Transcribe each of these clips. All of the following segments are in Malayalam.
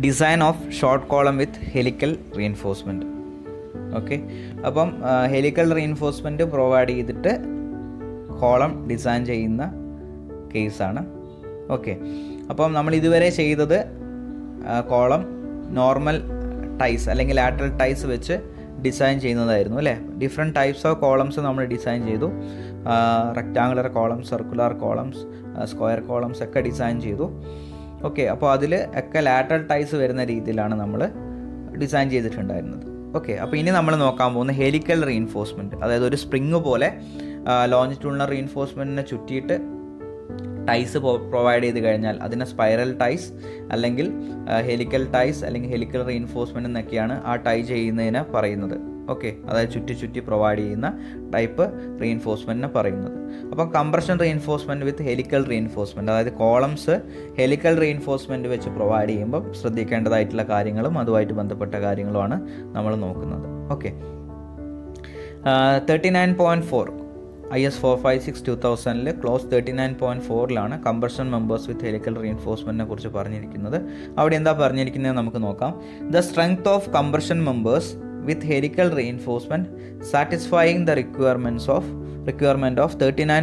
Design of short column with helical reinforcement okay അപ്പം ഹെലിക്കൽ റീഎൻഫോഴ്സ്മെൻറ്റ് പ്രൊവൈഡ് ചെയ്തിട്ട് കോളം ഡിസൈൻ ചെയ്യുന്ന കേസാണ് ഓക്കെ അപ്പം നമ്മൾ ഇതുവരെ ചെയ്തത് കോളം നോർമൽ ടൈസ് അല്ലെങ്കിൽ ലാറ്ററൽ ടൈസ് വെച്ച് ഡിസൈൻ ചെയ്യുന്നതായിരുന്നു അല്ലേ ഡിഫറെൻറ്റ് ടൈപ്സ് ഓഫ് കോളംസ് നമ്മൾ ഡിസൈൻ ചെയ്തു rectangular columns circular columns square columns ഒക്കെ ഡിസൈൻ ചെയ്തു ഓക്കെ അപ്പോൾ അതിൽ ഒക്കെ ലാറ്ററൽ ടൈസ് വരുന്ന രീതിയിലാണ് നമ്മൾ ഡിസൈൻ ചെയ്തിട്ടുണ്ടായിരുന്നത് ഓക്കെ അപ്പോൾ ഇനി നമ്മൾ നോക്കാൻ പോകുന്ന ഹെലിക്കൽ റീഇൻഫോഴ്സ്മെൻറ്റ് അതായത് ഒരു സ്പ്രിങ് പോലെ ലോഞ്ചിറ്റ്യൂണൽ റീഇൻഫോഴ്സ്മെൻറ്റിനെ ചുറ്റിയിട്ട് ടൈസ് പ്രൊവൈഡ് ചെയ്ത് കഴിഞ്ഞാൽ അതിനെ സ്പൈറൽ ടൈസ് അല്ലെങ്കിൽ ഹെലിക്കൽ ടൈസ് അല്ലെങ്കിൽ ഹെലിക്കൽ റീഇൻഫോഴ്സ്മെൻറ്റ് എന്നൊക്കെയാണ് ആ ടൈ ചെയ്യുന്നതിനെ പറയുന്നത് ഓക്കെ അതായത് ചുറ്റി ചുറ്റി പ്രൊവൈഡ് ചെയ്യുന്ന ടൈപ്പ് റീഇൻഫോഴ്സ്മെൻറ്റിനെ പറയുന്നത് അപ്പം compression reinforcement with helical reinforcement അതായത് കോളംസ് ഹെലിക്കൽ റീഇൻഫോഴ്സ്മെൻറ്റ് വെച്ച് പ്രൊവൈഡ് ചെയ്യുമ്പോൾ ശ്രദ്ധിക്കേണ്ടതായിട്ടുള്ള കാര്യങ്ങളും അതുമായിട്ട് ബന്ധപ്പെട്ട കാര്യങ്ങളുമാണ് നമ്മൾ നോക്കുന്നത് okay thirty nine point four I S four five six two തൗസൻഡിൽ ക്ലോസ് തേർട്ടി നയൻ പോയിൻറ്റ് ഫോറിലാണ് കമ്പർഷൻ മെമ്പേഴ്സ് വിത്ത് ഹെലിക്കൽ റീഇൻഫോഴ്സ്മെൻറ്റിനെ കുറിച്ച് പറഞ്ഞിരിക്കുന്നത് അവിടെ എന്താ പറഞ്ഞിരിക്കുന്നത് നമുക്ക് നോക്കാം the strength of compression members with helical reinforcement satisfying the requirements of requirement of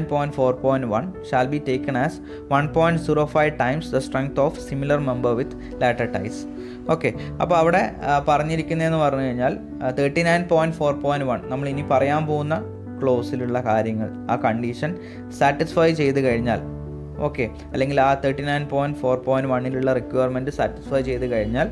39.4.1 shall be taken as 1.05 times the strength of similar member with latter ties okay അപ്പോൾ അവിടെ പറഞ്ഞിരിക്കുന്നതെന്ന് പറഞ്ഞു കഴിഞ്ഞാൽ thirty nine point four point one നമ്മൾ ഇനി പറയാൻ പോകുന്ന ക്ലോസിലുള്ള കാര്യങ്ങൾ ആ കണ്ടീഷൻ സാറ്റിസ്ഫൈ ചെയ്ത് കഴിഞ്ഞാൽ ഓക്കെ അല്ലെങ്കിൽ ആ thirty nine point four point വണ്ണിലുള്ള റിക്വയർമെൻറ്റ് സാറ്റിസ്ഫൈ ചെയ്ത് കഴിഞ്ഞാൽ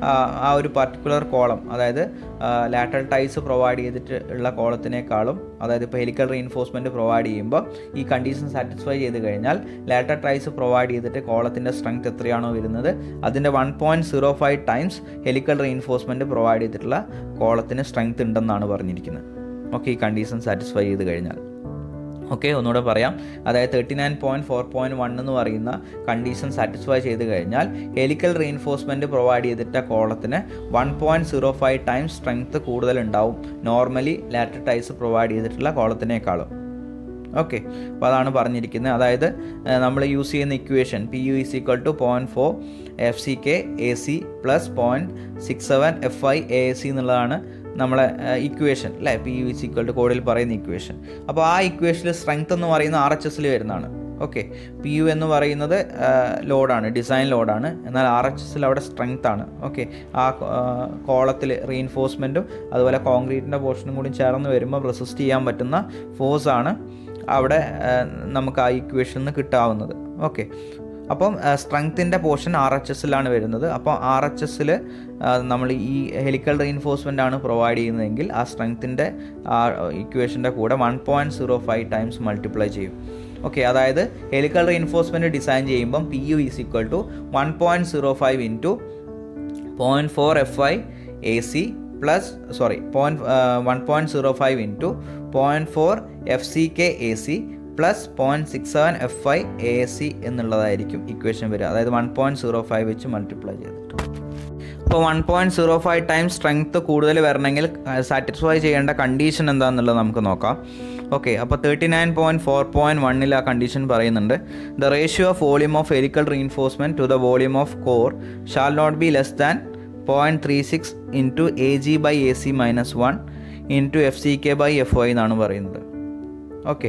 ആ ഒരു പർട്ടിക്കുലർ കോളം അതായത് ലാറ്ററൽ ടൈസ് പ്രൊവൈഡ് ചെയ്തിട്ട് ഉള്ള കോളത്തിനേക്കാളും അതായത് ഇപ്പോൾ ഹെലിക്കൽ റീഇൻഫോഴ്സ്മെൻറ്റ് പ്രൊവൈഡ് ചെയ്യുമ്പോൾ ഈ കണ്ടീഷൻ സാറ്റിസ്ഫൈ ചെയ്ത് കഴിഞ്ഞാൽ ലാറ്റർ ടൈസ് പ്രൊവൈഡ് ചെയ്തിട്ട് കോളത്തിൻ്റെ സ്ട്രെങ്ത് എത്രയാണോ വരുന്നത് അതിൻ്റെ one point zero five times helical reinforcement provide ചെയ്തിട്ടുള്ള കോളത്തിന് സ്ട്രെങ്ത് ഉണ്ടെന്നാണ് പറഞ്ഞിരിക്കുന്നത് ഓക്കെ ഈ കണ്ടീഷൻ സാറ്റിസ്ഫൈ ചെയ്ത് കഴിഞ്ഞാൽ ഓക്കെ ഒന്നുകൂടെ പറയാം അതായത് thirty nine point four point one എന്ന് പറയുന്ന കണ്ടീഷൻ സാറ്റിസ്ഫൈ ചെയ്ത് കഴിഞ്ഞാൽ ഹെലിക്കൽ റീഇൻഫോഴ്സ്മെൻറ്റ് പ്രൊവൈഡ് ചെയ്തിട്ട കോളത്തിന് one point zero five times strength കൂടുതൽ ഉണ്ടാവും നോർമലി ലാറ്റർ ടൈസ് പ്രൊവൈഡ് ചെയ്തിട്ടുള്ള കോളത്തിനേക്കാളും ഓക്കെ അപ്പോൾ അതാണ് പറഞ്ഞിരിക്കുന്നത് അതായത് നമ്മൾ യൂസ് ചെയ്യുന്ന equation P U is equal to point four F C K A C plus point six seven F I A C എന്നുള്ളതാണ് നമ്മളെ ഇക്വേഷൻ അല്ലേ P U is equal to കോഡിൽ പറയുന്ന ഇക്വേഷൻ അപ്പോൾ ആ ഇക്വേഷനിൽ സ്ട്രെങ്ത് എന്ന് പറയുന്ന ആർ എച്ച് എസിൽ വരുന്നതാണ് ഓക്കെ പി യു എന്ന് പറയുന്നത് ലോഡാണ് ഡിസൈൻ ലോഡാണ് എന്നാൽ ആർ എച്ച് എസിൽ അവിടെ സ്ട്രെങ്ത് ആണ് ഓക്കെ ആ കോളത്തിൽ റീഇൻഫോഴ്സ്മെൻറ്റും അതുപോലെ കോൺക്രീറ്റിൻ്റെ പോർഷനും കൂടി ചേർന്ന് വരുമ്പോൾ റെസിസ്റ്റ് ചെയ്യാൻ പറ്റുന്ന ഫോഴ്സാണ് അവിടെ നമുക്ക് ആ ഇക്വേഷനിൽ നിന്ന് കിട്ടാവുന്നത് ഓക്കെ അപ്പം സ്ട്രെങ്ത്തിൻ്റെ പോർഷൻ ആർ എച്ച് എസിലാണ് വരുന്നത് അപ്പോൾ ആർ എച്ച് എസിൽ നമ്മൾ ഈ ഹെലിക്കൽ റീഇൻഫോഴ്സ്മെൻ്റ് ആണ് പ്രൊവൈഡ് ചെയ്യുന്നതെങ്കിൽ ആ സ്ട്രെങ്ത്തിൻ്റെ ആ ഇക്വേഷൻ്റെ കൂടെ one point zero five times multiply ചെയ്യും ഓക്കെ അതായത് ഹെലിക്കൽ റീഇൻഫോഴ്സ്മെൻറ്റ് ഡിസൈൻ ചെയ്യുമ്പം P U is equal to one point zero five into point four F I A C plus sorry point one point zero five into point four F C K A C plus point six seven F I A C എന്നുള്ളതായിരിക്കും ഇക്വേഷൻ വരിക അതായത് വൺ പോയിൻറ്റ് സീറോ ഫൈവ് വെച്ച് മൾട്ടിപ്ലൈ ചെയ്തിട്ട് അപ്പോൾ one point zero five time strength കൂടുതൽ വരണമെങ്കിൽ സാറ്റിസ്ഫൈ ചെയ്യേണ്ട കണ്ടീഷൻ എന്താണെന്നുള്ളത് നമുക്ക് നോക്കാം ഓക്കെ അപ്പോൾ thirty nine point four point വണ്ണിൽ ആ കണ്ടീഷൻ പറയുന്നുണ്ട് the ratio of volume of helical reinforcement to the volume of core shall not be less than point three six into A G by A C minus one into F C K by F Y എന്നാണ് പറയുന്നത് ഓക്കെ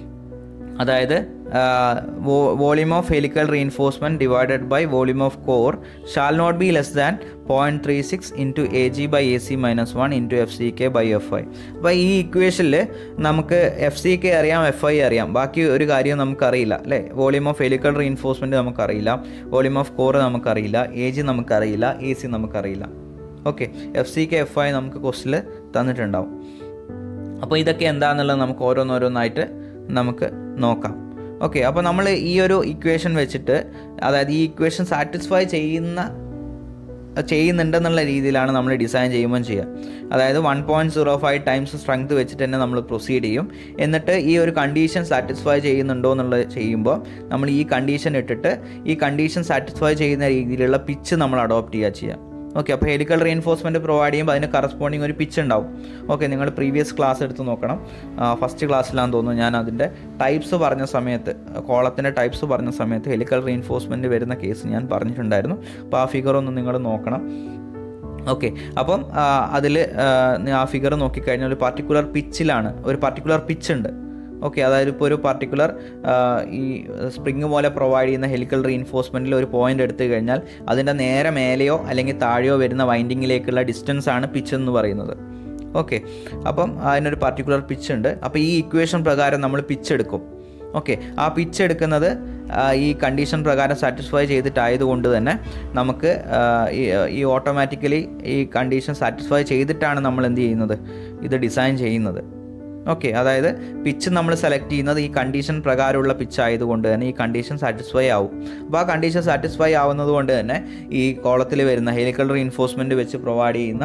അതായത് volume of helical reinforcement divided by volume of core shall not be less than point three six into A G by A C minus one into F C K by F I അപ്പോൾ ഈ ഇക്വേഷനിൽ നമുക്ക് എഫ് സി കെ അറിയാം എഫ് ഐ അറിയാം ബാക്കി ഒരു കാര്യം നമുക്കറിയില്ല അല്ലേ വോളിയം ഓഫ് ഹെലിക്കൽ റീഇൻഫോഴ്സ്മെൻറ്റ് നമുക്കറിയില്ല വോളിയം ഓഫ് കോർ നമുക്കറിയില്ല എ ജി നമുക്കറിയില്ല എ സി നമുക്കറിയില്ല okay F C K F I നമുക്ക് ക്വസ്റ്റിൽ തന്നിട്ടുണ്ടാവും അപ്പോൾ ഇതൊക്കെ എന്താണെന്നുള്ളത് നമുക്ക് ഓരോന്നോരോന്നായിട്ട് നമുക്ക് നോക്കാം ഓക്കെ അപ്പോൾ നമ്മൾ ഈ ഒരു ഇക്വേഷൻ വെച്ചിട്ട് അതായത് ഈ ഇക്വേഷൻ സാറ്റിസ്ഫൈ ചെയ്യുന്ന ചെയ്യുന്നുണ്ടെന്നുള്ള രീതിയിലാണ് നമ്മൾ ഡിസൈൻ ചെയ്യുമ്പോൾ ചെയ്യുക അതായത് one point zero five times strength വെച്ചിട്ട് തന്നെ നമ്മൾ പ്രൊസീഡ് ചെയ്യും എന്നിട്ട് ഈ ഒരു കണ്ടീഷൻ സാറ്റിസ്ഫൈ ചെയ്യുന്നുണ്ടോ എന്നുള്ളത് ചെയ്യുമ്പോൾ നമ്മൾ ഈ കണ്ടീഷൻ ഇട്ടിട്ട് ഈ കണ്ടീഷൻ സാറ്റിസ്ഫൈ ചെയ്യുന്ന രീതിയിലുള്ള പിച്ച് നമ്മൾ അഡോപ്റ്റ് ചെയ്യുക ചെയ്യുക ഓക്കെ അപ്പോൾ ഹെലിക്കൽ റീഎൻഫോഴ്സ്മെൻറ്റ് പ്രൊവൈഡ് ചെയ്യുമ്പോൾ അതിന് കറസ്പോണ്ടിങ് ഒരു പിച്ച് ഉണ്ടാവും ഓക്കെ നിങ്ങൾ പ്രീവിയസ് ക്ലാസ് എടുത്ത് നോക്കണം ഫസ്റ്റ് ക്ലാസ്സിലാണെന്ന് തോന്നുന്നു ഞാൻ അതിൻ്റെ ടൈപ്സ് പറഞ്ഞ സമയത്ത് കോളത്തിൻ്റെ ടൈപ്സ് പറഞ്ഞ സമയത്ത് ഹെലിക്കൽ റീഎൻഫോഴ്സ്മെൻറ്റ് വരുന്ന കേസ് ഞാൻ പറഞ്ഞിട്ടുണ്ടായിരുന്നു അപ്പോൾ ആ ഫിഗർ ഒന്ന് നിങ്ങൾ നോക്കണം ഓക്കെ അപ്പം അതിൽ ആ ഫിഗർ നോക്കിക്കഴിഞ്ഞാൽ ഒരു പർട്ടിക്കുലർ പിച്ചിലാണ് ഒരു പർട്ടിക്കുലർ പിച്ച് ഉണ്ട് ഓക്കെ അതായത് ഇപ്പോൾ ഒരു പർട്ടിക്കുലർ ഈ സ്പ്രിങ് പോലെ പ്രൊവൈഡ് ചെയ്യുന്ന ഹെലിക്കൽ റീഇൻഫോഴ്സ്മെൻറ്റിൽ ഒരു പോയിന്റ് എടുത്തു കഴിഞ്ഞാൽ അതിൻ്റെ നേരെ മേലെയോ അല്ലെങ്കിൽ താഴെയോ വരുന്ന വൈൻഡിങ്ങിലേക്കുള്ള ഡിസ്റ്റൻസ് ആണ് പിച്ച് എന്ന് പറയുന്നത് ഓക്കെ അപ്പം അതിനൊരു പർട്ടിക്കുലർ പിച്ച് ഉണ്ട് അപ്പോൾ ഈ ഇക്വേഷൻ പ്രകാരം നമ്മൾ പിച്ച് എടുക്കും ഓക്കെ ആ പിച്ച് എടുക്കുന്നത് ഈ കണ്ടീഷൻ പ്രകാരം സാറ്റിസ്ഫൈ ചെയ്തിട്ടായതുകൊണ്ട് തന്നെ നമുക്ക് ഈ ഓട്ടോമാറ്റിക്കലി ഈ കണ്ടീഷൻ സാറ്റിസ്ഫൈ ചെയ്തിട്ടാണ് നമ്മൾ എന്ത് ചെയ്യുന്നത് ഇത് ഡിസൈൻ ചെയ്യുന്നത് ഓക്കെ അതായത് പിച്ച് നമ്മൾ സെലക്ട് ചെയ്യുന്നത് ഈ കണ്ടീഷൻ പ്രകാരമുള്ള പിച്ച് ആയതുകൊണ്ട് തന്നെ ഈ കണ്ടീഷൻ സാറ്റിസ്ഫൈ ആവും അപ്പോൾ ആ കണ്ടീഷൻ സാറ്റിസ്ഫൈ ആവുന്നത് കൊണ്ട് തന്നെ ഈ കോളത്തിൽ വരുന്ന ഹെലിക്കൽ റീഇൻഫോഴ്സ്മെൻറ്റ് വെച്ച് പ്രൊവൈഡ് ചെയ്യുന്ന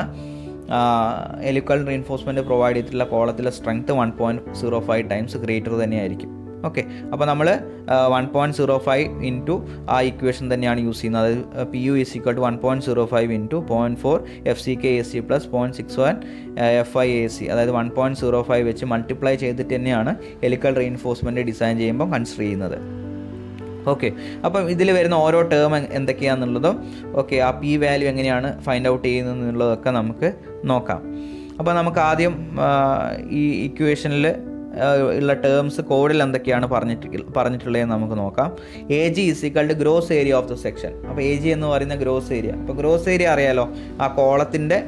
ഹെലിക്കൽ റീഇൻഫോഴ്സ്മെൻറ്റ് പ്രൊവൈഡ് ചെയ്തിട്ടുള്ള കോളത്തിലെ strength one point zero five times greater തന്നെയായിരിക്കും ഓക്കെ അപ്പോൾ നമ്മൾ one point zero five into ആ ഇക്വേഷൻ തന്നെയാണ് യൂസ് ചെയ്യുന്നത് അതായത് P U is equal to one point zero five into point four F C K A C plus point six one F I A C അതായത് വൺ പോയിൻറ്റ് സീറോ ഫൈവ് വെച്ച് മൾട്ടിപ്ലൈ ചെയ്തിട്ട് തന്നെയാണ് ഹെലിക്കൽ റീഇൻഫോഴ്സ്മെൻറ്റ് ഡിസൈൻ ചെയ്യുമ്പോൾ കൺസിഡർ ചെയ്യുന്നത് ഓക്കെ അപ്പം ഇതിൽ വരുന്ന ഓരോ ടേം എന്തൊക്കെയാണെന്നുള്ളതും ഓക്കെ ആ പി വാല്യൂ എങ്ങനെയാണ് ഫൈൻഡ് ഔട്ട് ചെയ്യുന്നത് എന്നുള്ളതൊക്കെ നമുക്ക് നോക്കാം അപ്പോൾ നമുക്ക് ആദ്യം ഈ ഇക്വേഷനിൽ ഉള്ള ടേംസ് കോഡിൽ എന്തൊക്കെയാണ് പറഞ്ഞിട്ട് പറഞ്ഞിട്ടുള്ളതെന്ന് നമുക്ക് നോക്കാം A G is called gross area of the section അപ്പോൾ എ ജി എന്ന് പറയുന്ന ഗ്രോസ് ഏരിയ അപ്പോൾ ഗ്രോസ് ഏരിയ അറിയാലോ ആ കോളത്തിൻ്റെ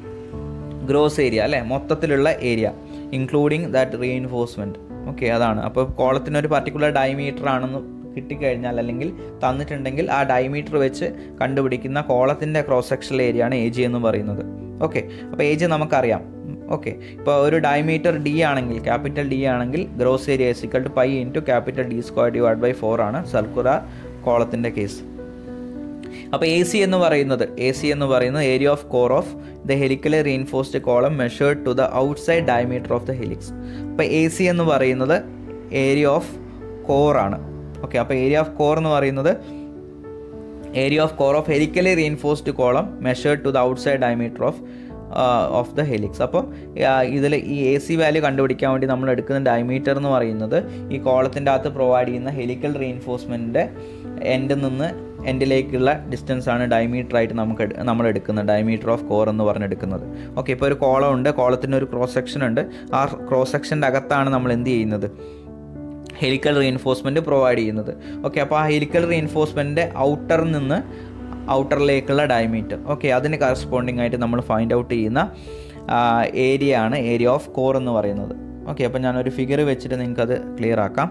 ഗ്രോസ് ഏരിയ അല്ലേ മൊത്തത്തിലുള്ള area including that reinforcement okay അതാണ് അപ്പോൾ കോളത്തിന് ഒരു പർട്ടിക്കുലർ ഡയമീറ്റർ ആണെന്ന് കിട്ടിക്കഴിഞ്ഞാൽ അല്ലെങ്കിൽ തന്നിട്ടുണ്ടെങ്കിൽ ആ ഡയമീറ്റർ വെച്ച് കണ്ടുപിടിക്കുന്ന കോളത്തിൻ്റെ ക്രോസ് സെക്ഷൽ ഏരിയ ആണ് എ ജി എന്ന് പറയുന്നത് ഓക്കെ അപ്പോൾ എ ജി നമുക്കറിയാം ഓക്കെ ഇപ്പോൾ ഒരു ഡയമീറ്റർ ഡി ആണെങ്കിൽ ക്യാപിറ്റൽ ഡി ആണെങ്കിൽ gross area is equal to pi into capital D square divide by four ആണ് സർക്കുലർ കോളത്തിൻ്റെ കേസ് അപ്പോൾ എ സി എന്ന് പറയുന്നത് എ സി എന്ന് പറയുന്നത് area of core of the helically reinforced column measured to the outside diameter of the helix അപ്പോൾ എ സി എന്ന് പറയുന്നത് ഏരിയ ഓഫ് കോർ ആണ് ഓക്കെ അപ്പോൾ ഏരിയ ഓഫ് കോർ എന്ന് പറയുന്നത് area of core of helically reinforced column measured to the outside diameter of of the helix അപ്പോൾ ഇതിൽ ഈ എ സി വാല്യൂ കണ്ടുപിടിക്കാൻ വേണ്ടി നമ്മൾ എടുക്കുന്ന ഡയമീറ്റർ എന്ന് പറയുന്നത് ഈ കോളത്തിൻ്റെ അകത്ത് പ്രൊവൈഡ് ചെയ്യുന്ന ഹെലിക്കൽ റീഇൻഫോഴ്സ്മെൻറ്റിൻ്റെ എൻഡിൽ നിന്ന് എൻഡിലേക്കുള്ള ഡിസ്റ്റൻസ് ആണ് ഡയമീറ്റർ ആയിട്ട് നമുക്ക് നമ്മൾ എടുക്കുന്നത് ഡയമീറ്റർ ഓഫ് കോർ എന്ന് പറഞ്ഞെടുക്കുന്നത് ഓക്കെ ഇപ്പോൾ ഒരു കോളം ഉണ്ട് കോളത്തിന് ഒരു ക്രോസ് സെക്ഷൻ ഉണ്ട് ആ ക്രോസ് സെക്ഷൻ്റെ അകത്താണ് നമ്മൾ എന്ത് ചെയ്യുന്നത് ഹെലിക്കൽ റീഇൻഫോഴ്സ്മെൻറ്റ് പ്രൊവൈഡ് ചെയ്യുന്നത് ഓക്കെ അപ്പോൾ ആ ഹെലിക്കൽ റീഇൻഫോഴ്സ്മെൻറ്റിൻ്റെ ഔട്ടറിൽ നിന്ന് ഔട്ടറിലേക്കുള്ള ഡയമീറ്റർ ഓക്കെ അതിന് കറസ്പോണ്ടിങ് ആയിട്ട് നമ്മൾ ഫൈൻഡ് ഔട്ട് ചെയ്യുന്ന ഏരിയ ആണ് ഏരിയ ഓഫ് കോർ എന്ന് പറയുന്നത് ഓക്കെ അപ്പോൾ ഞാനൊരു ഫിഗർ വെച്ചിട്ട് നിങ്ങൾക്കത് ക്ലിയർ ആക്കാം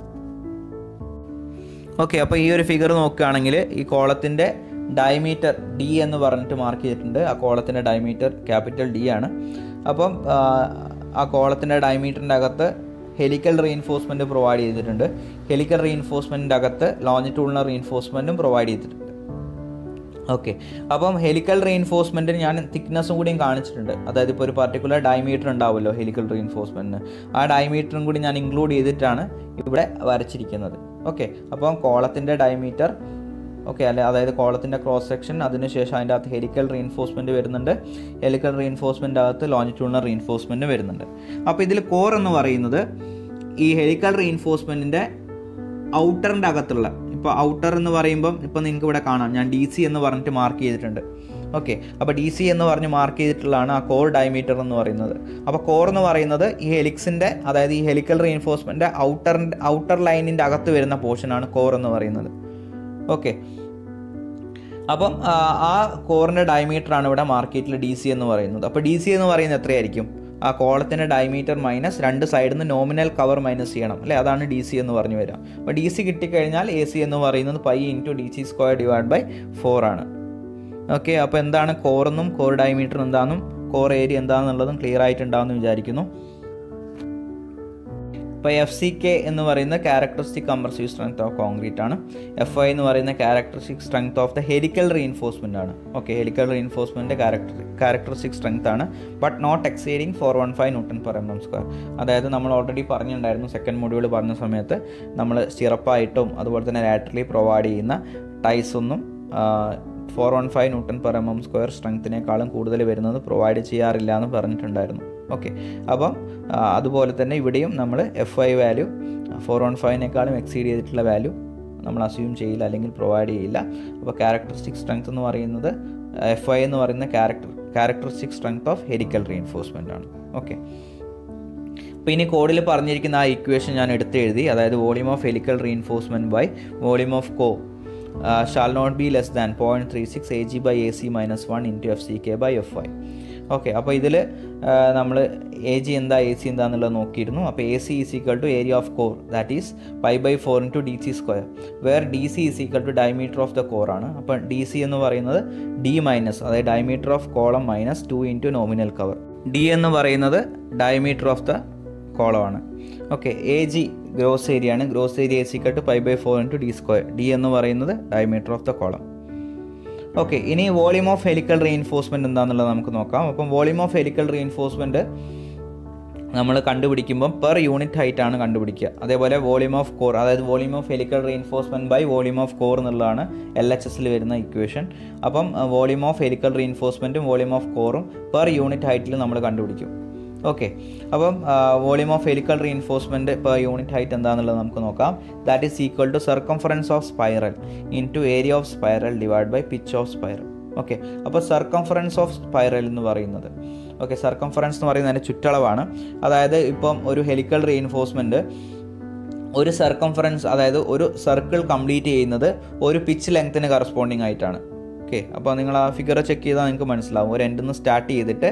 ഓക്കെ അപ്പോൾ ഈ ഒരു ഫിഗർ നോക്കുകയാണെങ്കിൽ ഈ കോളത്തിൻ്റെ ഡയമീറ്റർ ഡി എന്ന് പറഞ്ഞിട്ട് മാർക്ക് ചെയ്തിട്ടുണ്ട് ആ കോളത്തിൻ്റെ ഡയമീറ്റർ ക്യാപിറ്റൽ ഡി ആണ് അപ്പം ആ കോളത്തിൻ്റെ ഡയമീറ്ററിൻ്റെ അകത്ത് ഹെലിക്കൽ റീഇൻഫോഴ്സ്മെൻറ്റ് പ്രൊവൈഡ് ചെയ്തിട്ടുണ്ട് ഹെലിക്കൽ റീഇൻഫോഴ്സ്മെൻറ്റിൻ്റെ അകത്ത് ലോഞ്ചിറ്റ്യൂഡിനൽ റീഇൻഫോഴ്സ്മെൻറ്റും പ്രൊവൈഡ് ചെയ്തിട്ടുണ്ട് ഓക്കെ അപ്പം ഹെലിക്കൽ റീഇൻഫോഴ്സ്മെൻറ്റിന് ഞാൻ തിക്നെസ്സും കൂടിയും കാണിച്ചിട്ടുണ്ട് അതായത് ഇപ്പോൾ ഒരു പർട്ടിക്കുലർ ഡയമീറ്റർ ഉണ്ടാവുമല്ലോ ഹെലിക്കൽ റീഇൻഫോഴ്സ്മെൻറ്റിന് ആ ഡയമീറ്ററും കൂടി ഞാൻ ഇൻക്ലൂഡ് ചെയ്തിട്ടാണ് ഇവിടെ വരച്ചിരിക്കുന്നത് ഓക്കെ അപ്പം കോളത്തിൻ്റെ ഡയമീറ്റർ ഓക്കെ അല്ലെ അതായത് കോളത്തിൻ്റെ ക്രോസ് സെക്ഷൻ അതിനുശേഷം അതിൻ്റെ അകത്ത് ഹെലിക്കൽ റീഇൻഫോഴ്സ്മെൻറ്റ് വരുന്നുണ്ട് ഹെലിക്കൽ റീഇൻഫോഴ്സ്മെൻ്റ് അകത്ത് ലോഞ്ചിറ്റ്യൂണൽ റീഇൻഫോഴ്സ്മെൻറ്റ് വരുന്നുണ്ട് അപ്പോൾ ഇതിൽ കോർ എന്ന് പറയുന്നത് ഈ ഹെലിക്കൽ റീഇൻഫോഴ്സ്മെൻറ്റിൻ്റെ ഔട്ടറിൻ്റെ അകത്തുള്ള ഇപ്പോൾ ഔട്ടർ എന്ന് പറയുമ്പം ഇപ്പോൾ നിങ്ങൾക്ക് ഇവിടെ കാണാം ഞാൻ ഡി സി എന്ന് പറഞ്ഞിട്ട് മാർക്ക് ചെയ്തിട്ടുണ്ട് ഓക്കെ അപ്പോൾ ഡി സി എന്ന് പറഞ്ഞ് മാർക്ക് ചെയ്തിട്ടുള്ളതാണ് ആ കോർ ഡയമീറ്റർ എന്ന് പറയുന്നത് അപ്പോൾ കോർ എന്ന് പറയുന്നത് ഈ ഹെലിക്സിൻ്റെ അതായത് ഈ ഹെലിക്കൽ റീഇൻഫോഴ്സ്മെൻ്റ് ഔട്ടറിൻ്റെ ഔട്ടർ ലൈനിൻ്റെ അകത്ത് വരുന്ന പോർഷനാണ് കോർ എന്ന് പറയുന്നത് ഓക്കെ അപ്പം ആ കോറിൻ്റെ ഡയമീറ്റർ ആണ് ഇവിടെ മാർക്കറ്റിൽ ഡി സി എന്ന് പറയുന്നത് അപ്പോൾ ഡി സി എന്ന് പറയുന്നത് എത്രയായിരിക്കും ആ കോളത്തിൻ്റെ ഡയമീറ്റർ മൈനസ് രണ്ട് സൈഡിൽ നിന്ന് നോമിനൽ കവർ മൈനസ് ചെയ്യണം അല്ലേ അതാണ് ഡി സി എന്ന് പറഞ്ഞു വരിക അപ്പോൾ ഡി സി കിട്ടിക്കഴിഞ്ഞാൽ എ സി എന്ന് പറയുന്നത് pi into D C square divide by four ആണ് ഓക്കെ അപ്പോൾ എന്താണ് കോറെന്നും കോർ ഡയമീറ്റർ എന്താണെന്നും കോർ ഏരിയ എന്താണെന്നുള്ളതും ക്ലിയർ ആയിട്ടുണ്ടാവുമെന്ന് വിചാരിക്കുന്നു ഇപ്പോൾ എഫ് സി കെ എന്ന് പറയുന്ന characteristic compressive strength of concrete ആണ് എഫ് ഐ എന്ന് പറയുന്ന characteristic strength of the helical reinforcement ആണ് okay helical reinforcement character characteristic strength ആണ് but not exceeding four one five newton per M M square അതായത് നമ്മൾ ഓൾറെഡി പറഞ്ഞിട്ടുണ്ടായിരുന്നു സെക്കൻഡ് മൊഡ്യൂൾ പറഞ്ഞ സമയത്ത് നമ്മൾ സ്റ്റിറപ്പായിട്ടും അതുപോലെ തന്നെ ലാറ്ററലി പ്രൊവൈഡ് ചെയ്യുന്ന ടൈസ് ഒന്നും four one five newton per M M square സ്ട്രെങ്ത്തിനേക്കാളും കൂടുതൽ വരുന്നത് പ്രൊവൈഡ് ചെയ്യാറില്ല എന്ന് പറഞ്ഞിട്ടുണ്ടായിരുന്നു ഓക്കെ അപ്പം ആ, അതുപോലെ തന്നെ ഇവിടെയും നമ്മൾ F I value four one ഫൈവിനേക്കാളും എക്സീഡ് ചെയ്തിട്ടുള്ള വാല്യൂ നമ്മൾ അസ്യൂം ചെയ്യില്ല അല്ലെങ്കിൽ പ്രൊവൈഡ് ചെയ്യില്ല അപ്പോൾ ക്യാരക്ടറിസ്റ്റിക് സ്ട്രെങ്ത് എന്ന് പറയുന്നത് എഫ് ഐ എന്ന് പറയുന്ന character characteristic strength of helical reinforcement ആണ് ഓക്കെ അപ്പോൾ ഇനി കോഡിൽ പറഞ്ഞിരിക്കുന്ന ആ ഇക്വേഷൻ ഞാൻ എടുത്ത് എഴുതി അതായത് volume of helical reinforcement by volume of core shall not be less than point three six A G by A C minus one into F C K by F I okay അപ്പോൾ ഇതിൽ നമ്മൾ എ ജി എന്താ എ സി എന്താന്നുള്ളത് നോക്കിയിരുന്നു അപ്പോൾ A C is equal to area of core that is pi by four into D C square where D C is equal to diameter of the core ആണ് അപ്പോൾ ഡി സി എന്ന് പറയുന്നത് ഡി മൈനസ് അതായത് diameter of column minus two into nominal cover D എന്ന് പറയുന്നത് ഡയമീറ്റർ ഓഫ് ദ കോളമാണ് okay A G gross area ആണ് gross area is equal to pi by four into D square D എന്ന് പറയുന്നത് diameter of the column okay ഇനി വോളിയം ഓഫ് ഹെലിക്കൽ റീഇൻഫോഴ്സ്മെൻറ്റ് എന്താണെന്നുള്ളത് നമുക്ക് നോക്കാം അപ്പം വോളിയം ഓഫ് ഹെലിക്കൽ റീഇൻഫോഴ്സ്മെൻറ്റ് നമ്മൾ കണ്ടുപിടിക്കുമ്പം പെർ യൂണിറ്റ് ഹൈറ്റ് ആണ് കണ്ടുപിടിക്കുക അതേപോലെ വോളിയം ഓഫ് കോർ അതായത് volume of helical reinforcement by volume of core എന്നുള്ളതാണ് എൽ എച്ച് എസിൽ വരുന്ന ഇക്വേഷൻ അപ്പം വോളിയം ഓഫ് ഹെലിക്കൽ റീഇൻഫോഴ്സ്മെൻറ്റും വോളിയം ഓഫ് കോറും പെർ യൂണിറ്റ് ഹൈറ്റിൽ നമ്മൾ കണ്ടുപിടിക്കും ഓക്കെ അപ്പം volume of helical reinforcement per unit height എന്താണെന്നുള്ളത് നമുക്ക് നോക്കാം that is equal to circumference of spiral into area of spiral divide by pitch of spiral okay അപ്പോൾ സർക്കംഫറൻസ് ഓഫ് സ്പൈറൽ എന്ന് പറയുന്നത് ഓക്കെ സർക്കംഫറൻസ് എന്ന് പറയുന്നത് അതിൻ്റെ ചുറ്റളവാണ് അതായത് ഇപ്പം ഒരു ഹെലിക്കൽ റീഇൻഫോഴ്സ്മെൻറ്റ് ഒരു സർക്കംഫറൻസ് അതായത് ഒരു സർക്കിൾ കംപ്ലീറ്റ് ചെയ്യുന്നത് ഒരു പിച്ച് ലെങ്ത്തിന് കറസ്പോണ്ടിങ് ആയിട്ടാണ് ഓക്കെ അപ്പോൾ നിങ്ങൾ ആ ഫിഗർ ചെക്ക് ചെയ്താൽ നിങ്ങൾക്ക് മനസ്സിലാവും ഒരു എൻഡിൽ നിന്ന് സ്റ്റാർട്ട് ചെയ്തിട്ട്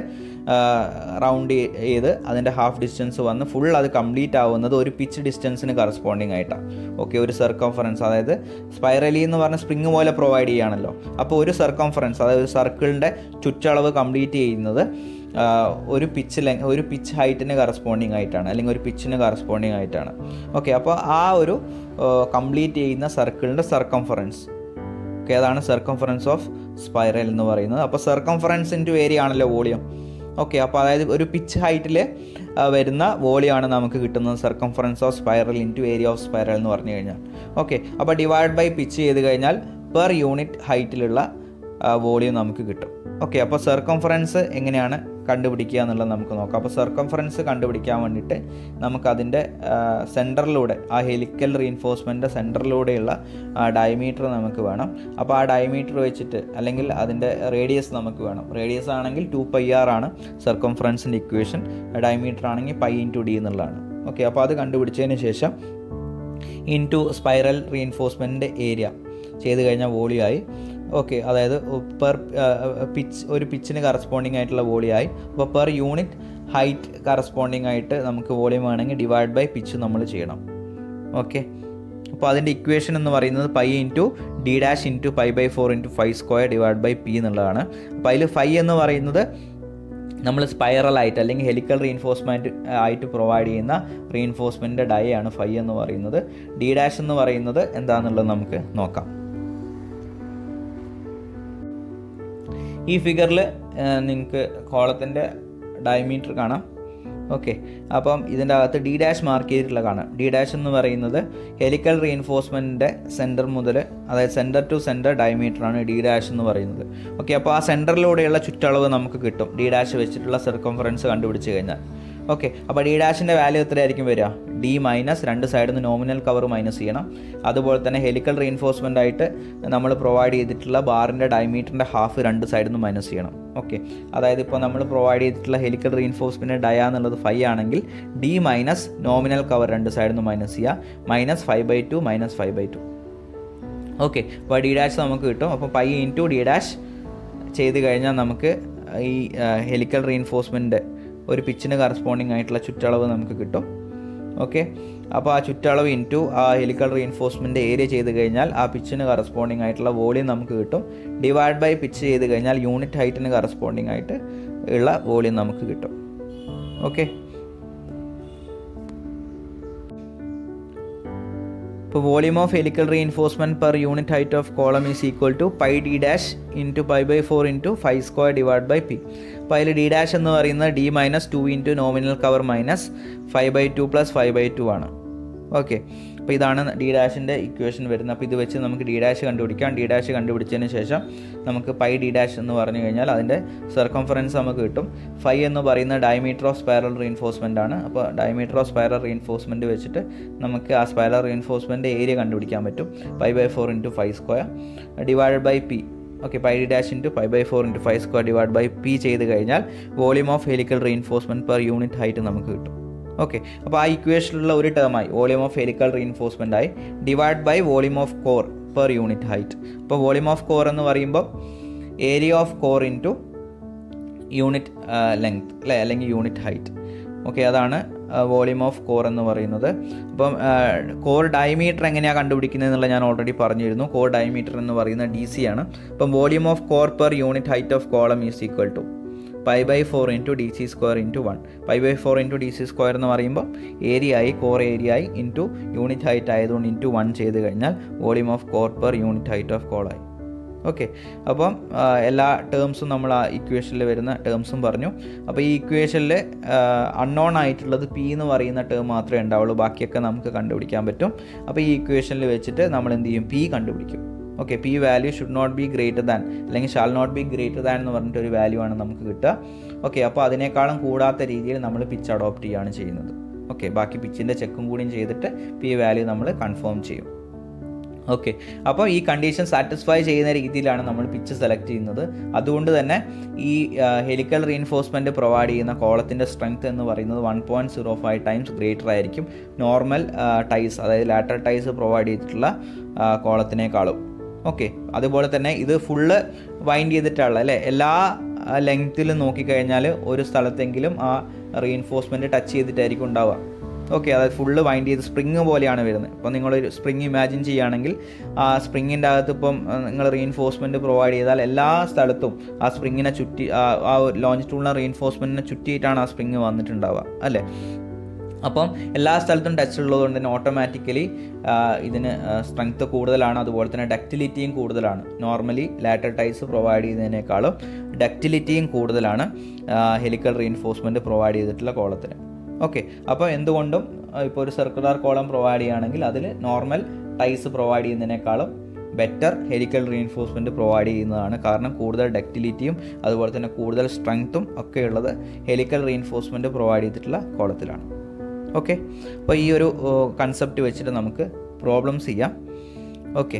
റൗണ്ട് ചെയ്ത് അതിൻ്റെ ഹാഫ് ഡിസ്റ്റൻസ് വന്ന് ഫുൾ അത് കംപ്ലീറ്റ് ആവുന്നത് ഒരു പിച്ച് ഡിസ്റ്റൻസിന് കറസ്പോണ്ടിങ് ആയിട്ടാണ് ഓക്കെ ഒരു സർക്കംഫറൻസ് അതായത് സ്പൈറലി എന്ന് പറഞ്ഞ സ്പ്രിങ് പോലെ പ്രൊവൈഡ് ചെയ്യുകയാണല്ലോ അപ്പോൾ ഒരു സർക്കംഫറൻസ് അതായത് ഒരു സർക്കിളിൻ്റെ ചുറ്റളവ് കംപ്ലീറ്റ് ചെയ്യുന്നത് ആ, ഒരു പിച്ച് ലെങ് ഒരു പിച്ച് ഹൈറ്റിന് കറസ്പോണ്ടിങ് ആയിട്ടാണ് അല്ലെങ്കിൽ ഒരു പിച്ചിന് കറസ്പോണ്ടിങ് ആയിട്ടാണ് ഓക്കെ അപ്പോൾ ആ ഒരു കംപ്ലീറ്റ് ചെയ്യുന്ന സർക്കിളിൻ്റെ സർക്കംഫറൻസ് ഓക്കെ അതാണ് സർക്കംഫറൻസ് ഓഫ് സ്പൈറൽ എന്ന് പറയുന്നത് അപ്പോൾ സർക്കംഫറൻസ് ഇൻറ്റു ഏരിയ ആണല്ലോ വോളിയം ഓക്കെ അപ്പോൾ അതായത് ഒരു പിച്ച് ഹൈറ്റിൽ വരുന്ന വോളിയാണ് നമുക്ക് കിട്ടുന്നത് circumference of spiral into area of spiral എന്ന് പറഞ്ഞു കഴിഞ്ഞാൽ ഓക്കെ അപ്പോൾ ഡിവൈഡ് ബൈ പിച്ച് ചെയ്ത് കഴിഞ്ഞാൽ പെർ യൂണിറ്റ് ഹൈറ്റിലുള്ള വോളിയം നമുക്ക് കിട്ടും ഓക്കെ അപ്പോൾ സർക്കംഫറൻസ് എങ്ങനെയാണ് കണ്ടുപിടിക്കുക എന്നുള്ളത് നമുക്ക് നോക്കാം അപ്പോൾ സർക്കംഫറൻസ് കണ്ടുപിടിക്കാൻ വേണ്ടിയിട്ട് നമുക്കതിൻ്റെ സെൻറ്ററിലൂടെ ആ ഹെലിക്കൽ റീൻഫോഴ്സ്മെൻറ്റ് സെൻറ്ററിലൂടെയുള്ള ഡയമീറ്റർ നമുക്ക് വേണം അപ്പോൾ ആ ഡയമീറ്റർ വെച്ചിട്ട് അല്ലെങ്കിൽ അതിൻ്റെ റേഡിയസ് നമുക്ക് വേണം റേഡിയസ് ആണെങ്കിൽ ടു പൈ ആർ ആണ് സർക്കംഫറൻസിൻ്റെ ഇക്വേഷൻ ഡയമീറ്റർ ആണെങ്കിൽ പൈ ഇൻ ടു ഡി എന്നുള്ളതാണ് ഓക്കെ അപ്പോൾ അത് കണ്ടുപിടിച്ചതിന് ശേഷം ഇൻ ടു സ്പൈറൽ റീൻഫോഴ്സ്മെൻറ്റിൻ്റെ ഏരിയ ചെയ്ത് കഴിഞ്ഞാൽ വോളിയായി ഓക്കെ അതായത് പെർ പിച്ച് ഒരു പിച്ചിന് കറസ്പോണ്ടിങ് ആയിട്ടുള്ള വോളിയായി അപ്പോൾ പെർ യൂണിറ്റ് ഹൈറ്റ് കറസ്പോണ്ടിങ് ആയിട്ട് നമുക്ക് വോളിയം വേണമെങ്കിൽ ഡിവൈഡ് ബൈ പിച്ച് നമ്മൾ ചെയ്യണം ഓക്കെ അപ്പോൾ അതിൻ്റെ ഇക്വേഷൻ എന്ന് പറയുന്നത് pi into D dash into pi by four into five square divide by P എന്നുള്ളതാണ് അപ്പോൾ അതിൽ ഫൈ എന്ന് പറയുന്നത് നമ്മൾ സ്പൈറൽ ആയിട്ട് അല്ലെങ്കിൽ ഹെലിക്കൽ റീഇൻഫോഴ്സ്മെൻറ്റ് ആയിട്ട് പ്രൊവൈഡ് ചെയ്യുന്ന റീഇൻഫോഴ്സ്മെൻറ്റിൻ്റെ ഡൈ ആണ് ഫൈ എന്ന് പറയുന്നത് ഡി ഡാഷ് എന്ന് പറയുന്നത് എന്താണെന്നുള്ളത് നമുക്ക് നോക്കാം ഈ ഫിഗറിൽ നിങ്ങൾക്ക് കോളത്തിൻ്റെ ഡയമീറ്റർ കാണാം ഓക്കെ അപ്പം ഇതിൻ്റെ അകത്ത് ഡി ഡാഷ് മാർക്ക് ചെയ്തിട്ടുള്ള കാണാം ഡി ഡാഷ് എന്ന് പറയുന്നത് ഹെലിക്കൽ റീഇൻഫോഴ്സ്മെൻറ്റിൻ്റെ സെൻറ്റർ മുതൽ അതായത് സെൻറ്റർ ടു സെൻറ്റർ ഡയമീറ്ററാണ് ഡി ഡാഷ് എന്ന് പറയുന്നത് ഓക്കെ അപ്പോൾ ആ സെൻറ്ററിലൂടെയുള്ള ചുറ്റളവ് നമുക്ക് കിട്ടും ഡി ഡാഷ് വെച്ചിട്ടുള്ള സർക്കംഫറൻസ് കണ്ടുപിടിച്ച് കഴിഞ്ഞാൽ ഓക്കെ അപ്പോൾ ഡി ഡാഷിൻ്റെ വാല്യൂ എത്രയായിരിക്കും വരിക ഡി മൈനസ് രണ്ട് സൈഡിൽ നിന്ന് നോമിനൽ കവർ മൈനസ് ചെയ്യണം അതുപോലെ തന്നെ ഹെലിക്കൽ റീഇൻഫോഴ്സ്മെൻ്റ് ആയിട്ട് നമ്മൾ പ്രൊവൈഡ് ചെയ്തിട്ടുള്ള ബാറിൻ്റെ ഡയമീറ്ററിൻ്റെ ഹാഫ് രണ്ട് സൈഡിൽ നിന്ന് മൈനസ് ചെയ്യണം ഓക്കെ അതായത് ഇപ്പോൾ നമ്മൾ പ്രൊവൈഡ് ചെയ്തിട്ടുള്ള ഹെലിക്കൽ റീഇൻഫോഴ്സ്മെൻറ്റ് ഡയ എന്നുള്ളത് ഫൈവ് ആണെങ്കിൽ ഡി മൈനസ് നോമിനൽ കവർ രണ്ട് സൈഡിൽ നിന്ന് മൈനസ് ചെയ്യുക minus five by two minus five by two okay അപ്പോൾ ഡി ഡാഷ് നമുക്ക് കിട്ടും അപ്പോൾ പൈ ഇൻറ്റു ഡി ഡാഷ് ചെയ്ത് കഴിഞ്ഞാൽ നമുക്ക് ഈ ഹെലിക്കൽ റീഇൻഫോഴ്സ്മെൻറ്റ് ഒരു പിച്ചിന് കറസ്പോണ്ടിങ് ആയിട്ടുള്ള ചുറ്റളവ് നമുക്ക് കിട്ടും ഓക്കെ അപ്പോൾ ആ ചുറ്റളവ് ഇൻറ്റു ആ ഹെലിക്കൽ റീഇൻഫോഴ്സ്മെൻറ്റ് ഏരിയ ചെയ്ത് കഴിഞ്ഞാൽ ആ പിച്ചിന് കറസ്പോണ്ടിങ് ആയിട്ടുള്ള വോളിയം നമുക്ക് കിട്ടും ഡിവൈഡ് ബൈ പിച്ച് ചെയ്ത് കഴിഞ്ഞാൽ യൂണിറ്റ് ഹൈറ്റിന് കറസ്പോണ്ടിങ് ആയിട്ട് ഉള്ള വോളിയം നമുക്ക് കിട്ടും ഓക്കെ ഇപ്പോൾ volume of helical reinforcement per unit height of column is equal to pi D dash into pi by four into five square divide by P അപ്പോൾ അതിൽ ഡി ഡാഷ് എന്ന് പറയുന്നത് D minus two into nominal cover minus five by two plus five by two ആണ് ഓക്കെ അപ്പോൾ ഇതാണ് ഡി ഡാഷിൻ്റെ ഇക്വേഷൻ വരുന്നത് അപ്പോൾ ഇത് വെച്ച് നമുക്ക് ഡി ഡാഷ് കണ്ടുപിടിക്കാം ഡി ഡാഷ് കണ്ടുപിടിച്ചതിന് ശേഷം നമുക്ക് പൈ ഡി ഡാഷ് എന്ന് പറഞ്ഞു കഴിഞ്ഞാൽ അതിൻ്റെ സർക്കംഫറൻസ് നമുക്ക് കിട്ടും ഫൈ എന്ന് പറയുന്ന ഡയമീറ്റർ ഓഫ് സ്പൈറൽ റീൻഫോഴ്സ്മെൻ്റ് ആണ് അപ്പോൾ ഡയമീറ്റർ ഓഫ് സ്പൈറൽ റീൻഫോഴ്സ്മെൻറ്റ് വെച്ചിട്ട് നമുക്ക് ആ സ്പൈറൽ റീൻഫോഴ്സ്മെൻറ്റ് ഏരിയ കണ്ടുപിടിക്കാൻ പറ്റും pi by four into five square divide by P okay pi D dash into five by four into five square divide by P ചെയ്ത് കഴിഞ്ഞാൽ volume of helical reinforcement per unit height നമുക്ക് കിട്ടും ഓക്കെ അപ്പോൾ ആ ഇക്വേഷനിലുള്ള ഒരു ടേമായി വോളിയം ഓഫ് ഹെലിക്കൽ റീൻഫോഴ്സ്മെൻ്റ് ആയി divide by volume of core per unit height അപ്പോൾ വോളിയം ഓഫ് കോർ എന്ന് പറയുമ്പോൾ area of core into unit length അല്ലേ അല്ലെങ്കിൽ യൂണിറ്റ് ഹൈറ്റ് ഓക്കെ അതാണ് വോളിയം ഓഫ് കോർ എന്ന് പറയുന്നത് അപ്പം കോർ ഡയമീറ്റർ എങ്ങനെയാണ് കണ്ടുപിടിക്കുന്നത് എന്നുള്ള ഞാൻ ഓൾറെഡി പറഞ്ഞിരുന്നു കോർ ഡയമീറ്റർ എന്ന് പറയുന്ന ഡി സി ആണ് അപ്പം volume of core per unit height of column is equal to pi by four into D C square into one pi by four into D C square എന്ന് പറയുമ്പോൾ ഏരിയ ആയി കോർ ഏരിയ ആയി ഇൻറ്റു യൂണിറ്റ് ഹൈറ്റ് ആയതുകൊണ്ട് ഇൻറ്റു വൺ ചെയ്ത് കഴിഞ്ഞാൽ volume of core per unit height of കോളായി ഓക്കെ അപ്പം എല്ലാ ടേംസും നമ്മൾ ആ ഇക്വേഷനിൽ വരുന്ന ടേംസും പറഞ്ഞു അപ്പോൾ ഈ ഇക്വേഷനിൽ അൺനോൺ ആയിട്ടുള്ളത് പി എന്ന് പറയുന്ന ടേം മാത്രമേ ഉണ്ടാവുള്ളൂ ബാക്കിയൊക്കെ നമുക്ക് കണ്ടുപിടിക്കാൻ പറ്റും അപ്പോൾ ഈ ഇക്വേഷനിൽ വെച്ചിട്ട് നമ്മൾ എന്ത് ചെയ്യും പി കണ്ടുപിടിക്കും okay P value should not be greater than അല്ലെങ്കിൽ shall not be greater than എന്ന് പറഞ്ഞിട്ട് ഒരു വാല്യൂ ആണ് നമുക്ക് കിട്ടുക ഓക്കെ അപ്പോൾ അതിനേക്കാളും കൂടാത്ത രീതിയിൽ നമ്മൾ പിച്ച് അഡോപ്റ്റ് ചെയ്യുകയാണ് ചെയ്യുന്നത് ഓക്കെ ബാക്കി പിച്ചിൻ്റെ ചെക്കും കൂടിയും ചെയ്തിട്ട് പി വാല്യൂ നമ്മൾ കൺഫേം ചെയ്യും ഓക്കെ അപ്പോൾ ഈ കണ്ടീഷൻ സാറ്റിസ്ഫൈ ചെയ്യുന്ന രീതിയിലാണ് നമ്മൾ പിച്ച് സെലക്ട് ചെയ്യുന്നത് അതുകൊണ്ട് തന്നെ ഈ ഹെലിക്കൽ റീൻഫോഴ്സ്മെൻറ്റ് പ്രൊവൈഡ് ചെയ്യുന്ന കോളത്തിൻ്റെ സ്ട്രെങ്ത് എന്ന് പറയുന്നത് one point zero five times greater ആയിരിക്കും നോർമൽ ടൈസ് അതായത് ലാറ്റർ ടൈസ് പ്രൊവൈഡ് ചെയ്തിട്ടുള്ള കോളത്തിനേക്കാളും ഓക്കെ അതുപോലെ തന്നെ ഇത് ഫുള്ള് വൈൻഡ് ചെയ്തിട്ടുള്ള അല്ലേ എല്ലാ ലെങ്ത്തിലും നോക്കിക്കഴിഞ്ഞാൽ ഒരു സ്ഥലത്തെങ്കിലും ആ റീൻഫോഴ്സ്മെൻറ്റ് ടച്ച് ചെയ്തിട്ടായിരിക്കും ഉണ്ടാവുക ഓക്കെ അതായത് ഫുള്ള് വൈൻഡ് ചെയ്ത് സ്പ്രിങ് പോലെയാണ് വരുന്നത് ഇപ്പോൾ നിങ്ങളൊരു സ്പ്രിങ് ഇമാജിൻ ചെയ്യുകയാണെങ്കിൽ ആ സ്പ്രിങ്ങിൻ്റെ അകത്ത് ഇപ്പം നിങ്ങൾ റീൻഫോഴ്സ്മെൻറ്റ് പ്രൊവൈഡ് ചെയ്താൽ എല്ലാ സ്ഥലത്തും ആ സ്പ്രിങ്ങിനെ ചുറ്റി ആ ലോഞ്ചിട്ടുള്ള റീൻഫോഴ്സ്മെൻറ്റിനെ ചുറ്റിയിട്ടാണ് ആ സ്പ്രിങ് വന്നിട്ടുണ്ടാവുക അല്ലേ അപ്പം എല്ലാ സ്ഥലത്തും ടച്ച് ഉള്ളതുകൊണ്ട് തന്നെ ഓട്ടോമാറ്റിക്കലി ഇതിന് സ്ട്രെങ്ത് കൂടുതലാണ് അതുപോലെ തന്നെ ഡക്റ്റിലിറ്റിയും കൂടുതലാണ് നോർമലി ലാറ്റർ ടൈസ് പ്രൊവൈഡ് ചെയ്യുന്നതിനേക്കാളും ഡക്റ്റിലിറ്റിയും കൂടുതലാണ് ഹെലിക്കൽ റീൻഫോഴ്സ്മെൻറ്റ് പ്രൊവൈഡ് ചെയ്തിട്ടുള്ള കോളത്തിന് ഓക്കെ അപ്പോൾ എന്തുകൊണ്ടും ഇപ്പോൾ ഒരു സർക്കുലർ കോളം പ്രൊവൈഡ് ചെയ്യുകയാണെങ്കിൽ അതിൽ നോർമൽ ടൈസ് പ്രൊവൈഡ് ചെയ്യുന്നതിനേക്കാളും ബെറ്റർ ഹെലിക്കൽ റീൻഫോഴ്സ്മെൻറ്റ് പ്രൊവൈഡ് ചെയ്യുന്നതാണ് കാരണം കൂടുതൽ ഡക്റ്റിലിറ്റിയും അതുപോലെ തന്നെ കൂടുതൽ സ്ട്രെങ്ത്തും ഒക്കെ ഉള്ളത് ഹെലിക്കൽ റീൻഫോഴ്സ്മെൻറ്റ് പ്രൊവൈഡ് ചെയ്തിട്ടുള്ള കോളത്തിലാണ് ഓക്കെ അപ്പോൾ ഈ ഒരു കൺസെപ്റ്റ് വെച്ചിട്ട് നമുക്ക് പ്രോബ്ലംസ് ചെയ്യാം ഓക്കെ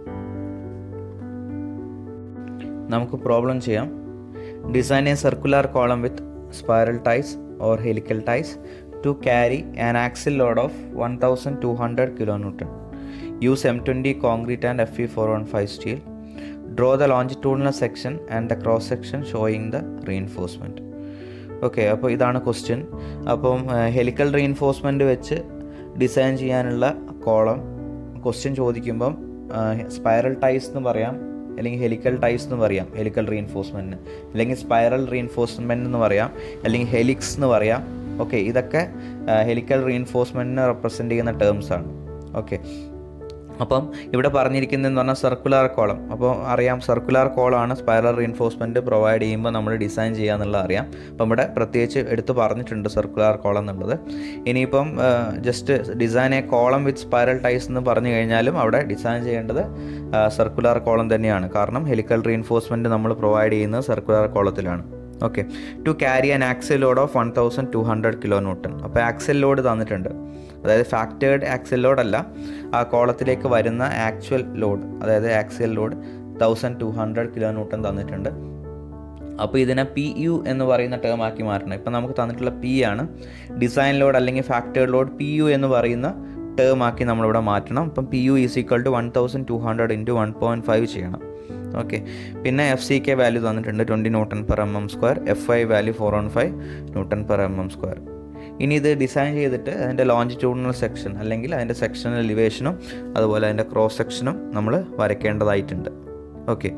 നമുക്ക് പ്രോബ്ലം ചെയ്യാം design a circular column with spiral ties or helical ties to carry an axle load of 1200 kilonewton. Use M20 concrete and Fe415 steel. Draw the longitudinal section and the cross section showing the reinforcement. Okay അപ്പോൾ ഇതാണ് ക്വസ്റ്റ്യൻ അപ്പം ഹെലിക്കൽ റീൻഫോഴ്സ്മെൻറ്റ് വെച്ച് ഡിസൈൻ ചെയ്യാനുള്ള കോളം ക്വസ്റ്റ്യൻ ചോദിക്കുമ്പം സ്പൈറൽ ടൈസ് എന്ന് പറയാം അല്ലെങ്കിൽ ഹെലിക്കൽ ടൈസ് എന്ന് പറയാം ഹെലിക്കൽ റീൻഫോഴ്സ്മെൻറ്റിന് അല്ലെങ്കിൽ സ്പൈറൽ റീൻഫോഴ്സ്മെൻറ്റ് എന്ന് പറയാം അല്ലെങ്കിൽ ഹെലിക്സ് എന്ന് പറയാം ഓക്കെ ഇതൊക്കെ ഹെലിക്കൽ റീൻഫോഴ്സ്മെൻറ്റിനെ റെപ്രസെൻ്റ് ചെയ്യുന്ന ടേംസ് ആണ് ഓക്കെ അപ്പം ഇവിടെ പറഞ്ഞിരിക്കുന്നതെന്ന് പറഞ്ഞാൽ സർക്കുലർ കോളം അപ്പോൾ അറിയാം സർക്കുലർ കോളാണ് സ്പൈറൽ റീൻഫോഴ്സ്മെൻറ്റ് പ്രൊവൈഡ് ചെയ്യുമ്പോൾ നമ്മൾ ഡിസൈൻ ചെയ്യുക എന്നുള്ളത് അറിയാം അപ്പം ഇവിടെ പ്രത്യേകിച്ച് എടുത്ത് പറഞ്ഞിട്ടുണ്ട് സർക്കുലർ കോളം എന്നുള്ളത് ഇനിയിപ്പം just design a column with spiral ties എന്ന് പറഞ്ഞു കഴിഞ്ഞാലും അവിടെ ഡിസൈൻ ചെയ്യേണ്ടത് സർക്കുലർ കോളം തന്നെയാണ് കാരണം ഹെലിക്കൽ റീൻഫോഴ്സ്മെൻറ്റ് നമ്മൾ പ്രൊവൈഡ് ചെയ്യുന്നത് സർക്കുലർ കോളത്തിലാണ് okay to carry an axial load of one thousand two hundred kilo newton അപ്പോൾ ആക്സൽ ലോഡ് തന്നിട്ടുണ്ട് അതായത് ഫാക്ടേർഡ് ആക്സൽ ലോഡ് അല്ല ആ കോളത്തിലേക്ക് വരുന്ന ആക്ച്വൽ ലോഡ് അതായത് axial load thousand two hundred kilo newton തന്നിട്ടുണ്ട് അപ്പോൾ ഇതിനെ പി യു എന്ന് പറയുന്ന ടേം ആക്കി മാറ്റണം ഇപ്പം നമുക്ക് തന്നിട്ടുള്ള പി ആണ് ഡിസൈൻ ലോഡ് അല്ലെങ്കിൽ ഫാക്ടേർഡ് ലോഡ് പി യു എന്ന് പറയുന്ന ടേം ആക്കി നമ്മളിവിടെ മാറ്റണം ഇപ്പം P U is equal to one thousand two hundred into one point five ചെയ്യണം ഓക്കെ പിന്നെ എഫ് സി കെ വാല്യൂ തന്നിട്ടുണ്ട് twenty newton per M M square F I value four one five newton per M M square ഇനി ഇത് ഡിസൈൻ ചെയ്തിട്ട് അതിൻ്റെ ലോഞ്ചിറ്റ്യൂഡിനൽ സെക്ഷൻ അല്ലെങ്കിൽ അതിൻ്റെ സെക്ഷണൽ എലിവേഷനും അതുപോലെ അതിൻ്റെ ക്രോസ് സെക്ഷനും നമ്മൾ വരയ്ക്കേണ്ടതായിട്ടുണ്ട് ഓക്കെ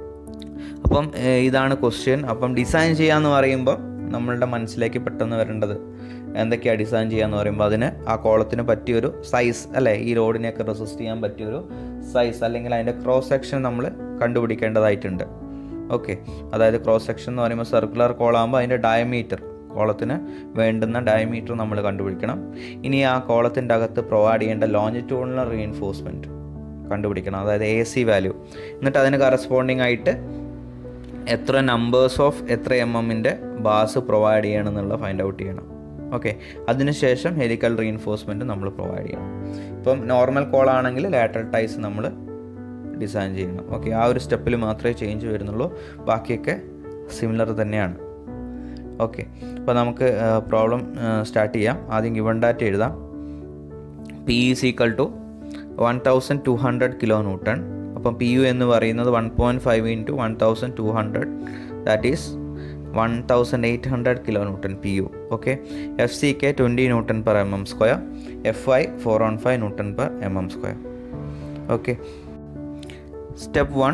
അപ്പം ഇതാണ് ക്വസ്റ്റ്യൻ അപ്പം ഡിസൈൻ ചെയ്യാന്ന് പറയുമ്പോൾ നമ്മളുടെ മനസ്സിലേക്ക് പെട്ടെന്ന് വരേണ്ടത് എന്തൊക്കെയാണ് ഡിസൈൻ ചെയ്യാന്ന് പറയുമ്പോൾ അതിന് ആ കോളത്തിന് പറ്റിയൊരു സൈസ് അല്ലേ ഈ റോഡിനെയൊക്കെ റെസിസ്റ്റ് ചെയ്യാൻ പറ്റിയൊരു സൈസ് അല്ലെങ്കിൽ അതിൻ്റെ ക്രോസ് സെക്ഷൻ നമ്മൾ കണ്ടുപിടിക്കേണ്ടതായിട്ടുണ്ട് ഓക്കെ അതായത് ക്രോസ് സെക്ഷൻ എന്ന് പറയുമ്പോൾ സർക്കുലർ കോളാകുമ്പോൾ അതിൻ്റെ ഡയമീറ്റർ കോളത്തിന് വേണ്ടുന്ന ഡയമീറ്റർ നമ്മൾ കണ്ടുപിടിക്കണം ഇനി ആ കോളത്തിൻ്റെ അകത്ത് പ്രൊവൈഡ് ചെയ്യേണ്ട ലോഞ്ചിറ്റ്യൂഡിനൽ റീഎൻഫോഴ്സ്മെൻറ്റ് കണ്ടുപിടിക്കണം അതായത് എ സി വാല്യൂ എന്നിട്ട് അതിന് കറസ്പോണ്ടിങ് ആയിട്ട് എത്ര നമ്പേഴ്സ് ഓഫ് എത്ര എം എമ്മിൻ്റെ ബാസ് പ്രൊവൈഡ് ചെയ്യണം എന്നുള്ള ഫൈൻഡ് ഔട്ട് ചെയ്യണം ഓക്കെ അതിനുശേഷം ഹെലിക്കൽ റീഇൻഫോഴ്സ്മെൻറ്റ് നമ്മൾ പ്രൊവൈഡ് ചെയ്യണം ഇപ്പം നോർമൽ കോൾ ആണെങ്കിൽ ലാറ്ററൽ ടൈസ് നമ്മൾ ഡിസൈൻ ചെയ്യണം ഓക്കെ ആ ഒരു സ്റ്റെപ്പിൽ മാത്രമേ ചേഞ്ച് വരുന്നുള്ളൂ ബാക്കിയൊക്കെ സിമിലർ തന്നെയാണ് ഓക്കെ അപ്പോൾ നമുക്ക് പ്രോബ്ലം സ്റ്റാർട്ട് ചെയ്യാം ആദ്യം ഗിവൺ ഡാറ്റ എഴുതാം P is equal to one thousand two hundred kilo newton അപ്പം പി യു എന്ന് പറയുന്നത് one point five into one thousand two hundred that is one thousand eight hundred kilo newton P U okay F C K twenty newton per M M square F I four one five newton per M M square okay step one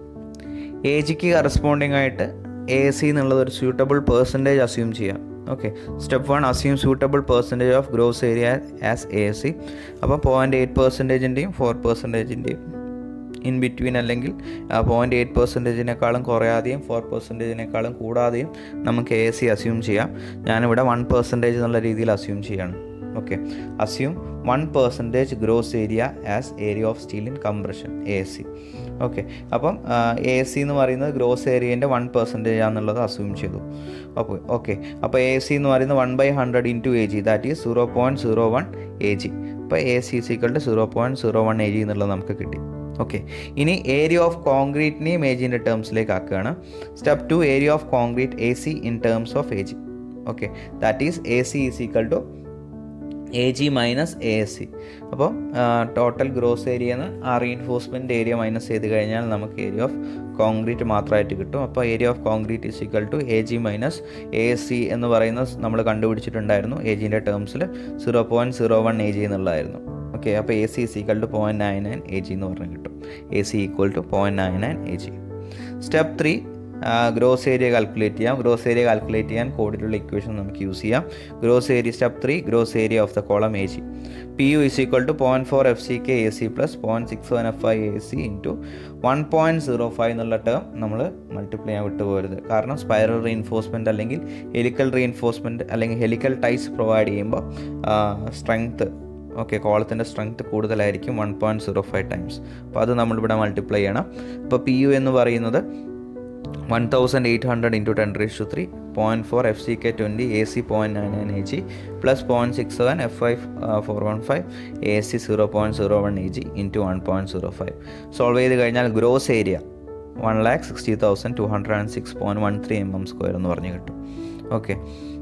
A ജിക്ക് കറസ്പോണ്ടിങ് ആയിട്ട് എ സി എന്നുള്ളത് ഒരു സ്യൂട്ടബിൾ പേഴ്സൻറ്റേജ് അസ്യൂം ചെയ്യാം okay step one assume suitable percentage of gross area as A C അപ്പോൾ പോയിൻറ്റ് എയ്റ്റ് പെർസെൻറ്റേജിൻ്റെയും ഫോർ പെർസെൻറ്റേജിൻ്റെയും ഇൻ ബിറ്റ്വീൻ അല്ലെങ്കിൽ പോയിൻറ്റ് എയ്റ്റ് പെർസെൻറ്റേജിനേക്കാളും കുറയാതെയും ഫോർ പെർസെൻറ്റേജിനേക്കാളും കൂടാതെയും നമുക്ക് എ സി അസ്യൂം ചെയ്യാം ഞാനിവിടെ വൺ പെർസെൻറ്റേജ് എന്നുള്ള രീതിയിൽ അസ്യൂം ചെയ്യാണ് okay assume one percentage gross area as area of steel in compression A C okay അപ്പം എ സി എന്ന് പറയുന്നത് ഗ്രോസ് ഏരിയൻ്റെ വൺ പെർസെൻറ്റേജ് ആണെന്നുള്ളത് അസ്യൂം ചെയ്തു അപ്പോൾ ഓക്കെ അപ്പോൾ എ സി എന്ന് പറയുന്നത് one by hundred into A G that is zero point zero one A G അപ്പോൾ എ സി സിക്കൾ to zero point zero one A G എന്നുള്ളത് നമുക്ക് കിട്ടി ഓക്കെ ഇനി ഏരിയ ഓഫ് കോൺക്രീറ്റിനെയും എ ജിൻ്റെ ടേംസിലേക്ക് ആക്കുകയാണ് step two area of concrete A C in terms of A G okay that is A C is equal to A G minus A S C അപ്പോൾ ടോട്ടൽ ഗ്രോസ് ഏരിയന്ന് ആ റീഇൻഫോഴ്സ്മെൻറ്റ് ഏരിയ മൈനസ് ചെയ്ത് കഴിഞ്ഞാൽ നമുക്ക് ഏരിയ ഓഫ് കോൺക്രീറ്റ് മാത്രമായിട്ട് കിട്ടും അപ്പോൾ area of concrete is equal to A G minus A S C എന്ന് പറയുന്ന നമ്മൾ കണ്ടുപിടിച്ചിട്ടുണ്ടായിരുന്നു എ ജിൻ്റെ ടേംസിൽ zero point zero one A G എന്നുള്ളതായിരുന്നു ഓക്കെ അപ്പോൾ A C is equal to point nine nine A G എന്ന് പറഞ്ഞ് കിട്ടും A C equal to point nine nine A G step three gross area calculate ചെയ്യാം ഗ്രോസ് ഏരിയ കാൽക്കുലേറ്റ് ചെയ്യാൻ കോഡിലുള്ള ഇക്വേഷൻ നമുക്ക് യൂസ് ചെയ്യാം gross area step three gross area of the column A G P U is equal to point four F C K A C plus point six one F I A C into one point zero five എന്നുള്ള ടേം നമ്മൾ മൾട്ടിപ്ലൈ ചെയ്യാൻ വിട്ടുപോകരുത് കാരണം സ്പൈറൽ റീഇൻഫോഴ്സ്മെൻറ്റ് അല്ലെങ്കിൽ ഹെലിക്കൽ റീഇൻഫോഴ്സ്മെൻറ്റ് അല്ലെങ്കിൽ ഹെലിക്കൽ ടൈസ് പ്രൊവൈഡ് ചെയ്യുമ്പോൾ സ്ട്രെങ്ത്ത് ഓക്കെ കോളത്തിൻ്റെ സ്ട്രെങ്ത് കൂടുതലായിരിക്കും one point zero five times അപ്പോൾ അത് നമ്മളിവിടെ മൾട്ടിപ്ലൈ ചെയ്യണം അപ്പോൾ പി യു എന്ന് പറയുന്നത് one thousand eight hundred into ten raise to three point four F C K twenty A C point nine nine A G plus point six seven F five four one five A C zero point zero one A G into one point zero five solve ചെയ്ത് കഴിഞ്ഞാൽ gross area one lakh sixty thousand two hundred and six point one three M M square എന്ന് പറഞ്ഞ് കിട്ടും ഓക്കെ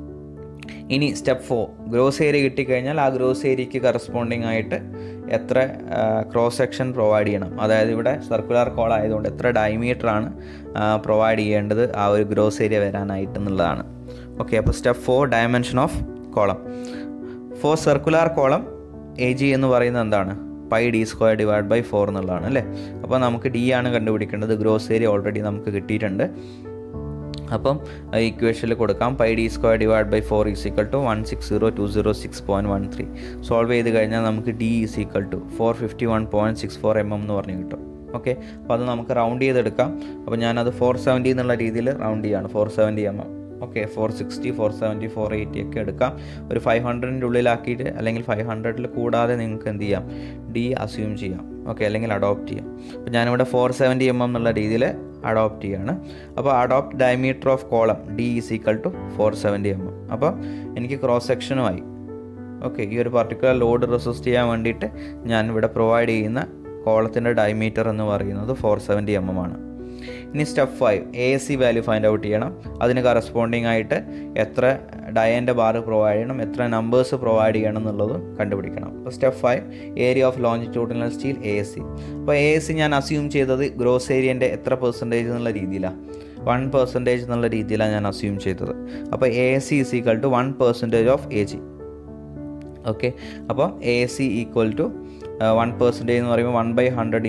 ഇനി സ്റ്റെപ്പ് ഫോർ ഗ്രോസ് ഏരിയ കിട്ടിക്കഴിഞ്ഞാൽ ആ ഗ്രോസ് ഏരിയയ്ക്ക് കറസ്പോണ്ടിങ് ആയിട്ട് എത്ര ക്രോസ് സെക്ഷൻ പ്രൊവൈഡ് ചെയ്യണം അതായത് ഇവിടെ സർക്കുലർ കോൾ ആയതുകൊണ്ട് എത്ര ഡയമീറ്റർ ആണ് പ്രൊവൈഡ് ചെയ്യേണ്ടത് ആ ഒരു ഗ്രോസ് ഏരിയ വരാനായിട്ട് എന്നുള്ളതാണ് ഓക്കെ അപ്പോൾ step four dimension of column for circular column A G എന്ന് പറയുന്നത് എന്താണ് pi D square divide by four എന്നുള്ളതാണ് അല്ലേ അപ്പോൾ നമുക്ക് ഡി ആണ് കണ്ടുപിടിക്കേണ്ടത് ഗ്രോസ് ഏരിയ ഓൾറെഡി നമുക്ക് കിട്ടിയിട്ടുണ്ട് അപ്പം ഇക്വേഷനിൽ കൊടുക്കാം pi D square divide by four is equal to one six zero two zero six point one three solve ചെയ്ത് കഴിഞ്ഞാൽ നമുക്ക് D is equal to four fifty one point six four M M എന്ന് പറഞ്ഞ് കിട്ടും ഓക്കെ അപ്പോൾ അത് നമുക്ക് റൗണ്ട് ചെയ്തെടുക്കാം അപ്പോൾ ഞാനത് ഫോർ സെവൻറ്റി എന്നുള്ള രീതിയിൽ റൗണ്ട് ചെയ്യാണ് four seventy M M okay four sixty four seventy four eighty ഒക്കെ എടുക്കാം ഒരു ഫൈവ് ഹൺഡ്രഡിൻ്റെ ഉള്ളിലാക്കിയിട്ട് അല്ലെങ്കിൽ ഫൈവ് ഹൺഡ്രഡിൽ കൂടാതെ നിങ്ങൾക്ക് എന്ത് ചെയ്യാം ഡി അസ്യൂം ചെയ്യാം ഓക്കെ അല്ലെങ്കിൽ അഡോപ്റ്റ് ചെയ്യാം അപ്പോൾ ഞാനിവിടെ ഫോർ സെവൻറ്റി എം എം എന്നുള്ള രീതിയിൽ അഡോപ്റ്റ് ചെയ്യാണ് അപ്പോൾ adopt diameter of column D is equal to four seventy M M അപ്പോൾ എനിക്ക് ക്രോസ് സെക്ഷനുമായി ഓക്കെ ഈ ഒരു പർട്ടിക്കുലർ ലോഡ് റെസിസ്റ്റ് ചെയ്യാൻ വേണ്ടിയിട്ട് ഞാൻ ഇവിടെ പ്രൊവൈഡ് ചെയ്യുന്ന കോളത്തിൻ്റെ ഡയമീറ്റർ എന്ന് പറയുന്നത് ഫോർ സെവൻറ്റി എം എം ആണ് ഇനി step five A C value find out ചെയ്യണം അതിന് കറസ്പോണ്ടിങ് ആയിട്ട് എത്ര ഡയൻ്റെ ബാർ പ്രൊവൈഡ് ചെയ്യണം എത്ര നമ്പേഴ്സ് പ്രൊവൈഡ് ചെയ്യണം എന്നുള്ളതും കണ്ടുപിടിക്കണം അപ്പോൾ step five area of longitudinal steel A C അപ്പോൾ എ സി ഞാൻ അസ്യൂം ചെയ്തത് ഗ്രോസ് ഏരിയൻ്റെ എത്ര പെർസെൻറ്റേജ് എന്നുള്ള രീതിയിലാണ് വൺ പെർസെൻറ്റേജ് എന്നുള്ള രീതിയിലാണ് ഞാൻ അസ്യൂം ചെയ്തത് അപ്പോൾ A C is equal to one percentage of A G okay അപ്പോൾ A C equal to one percentage എന്ന് പറയുമ്പോൾ one by hundred into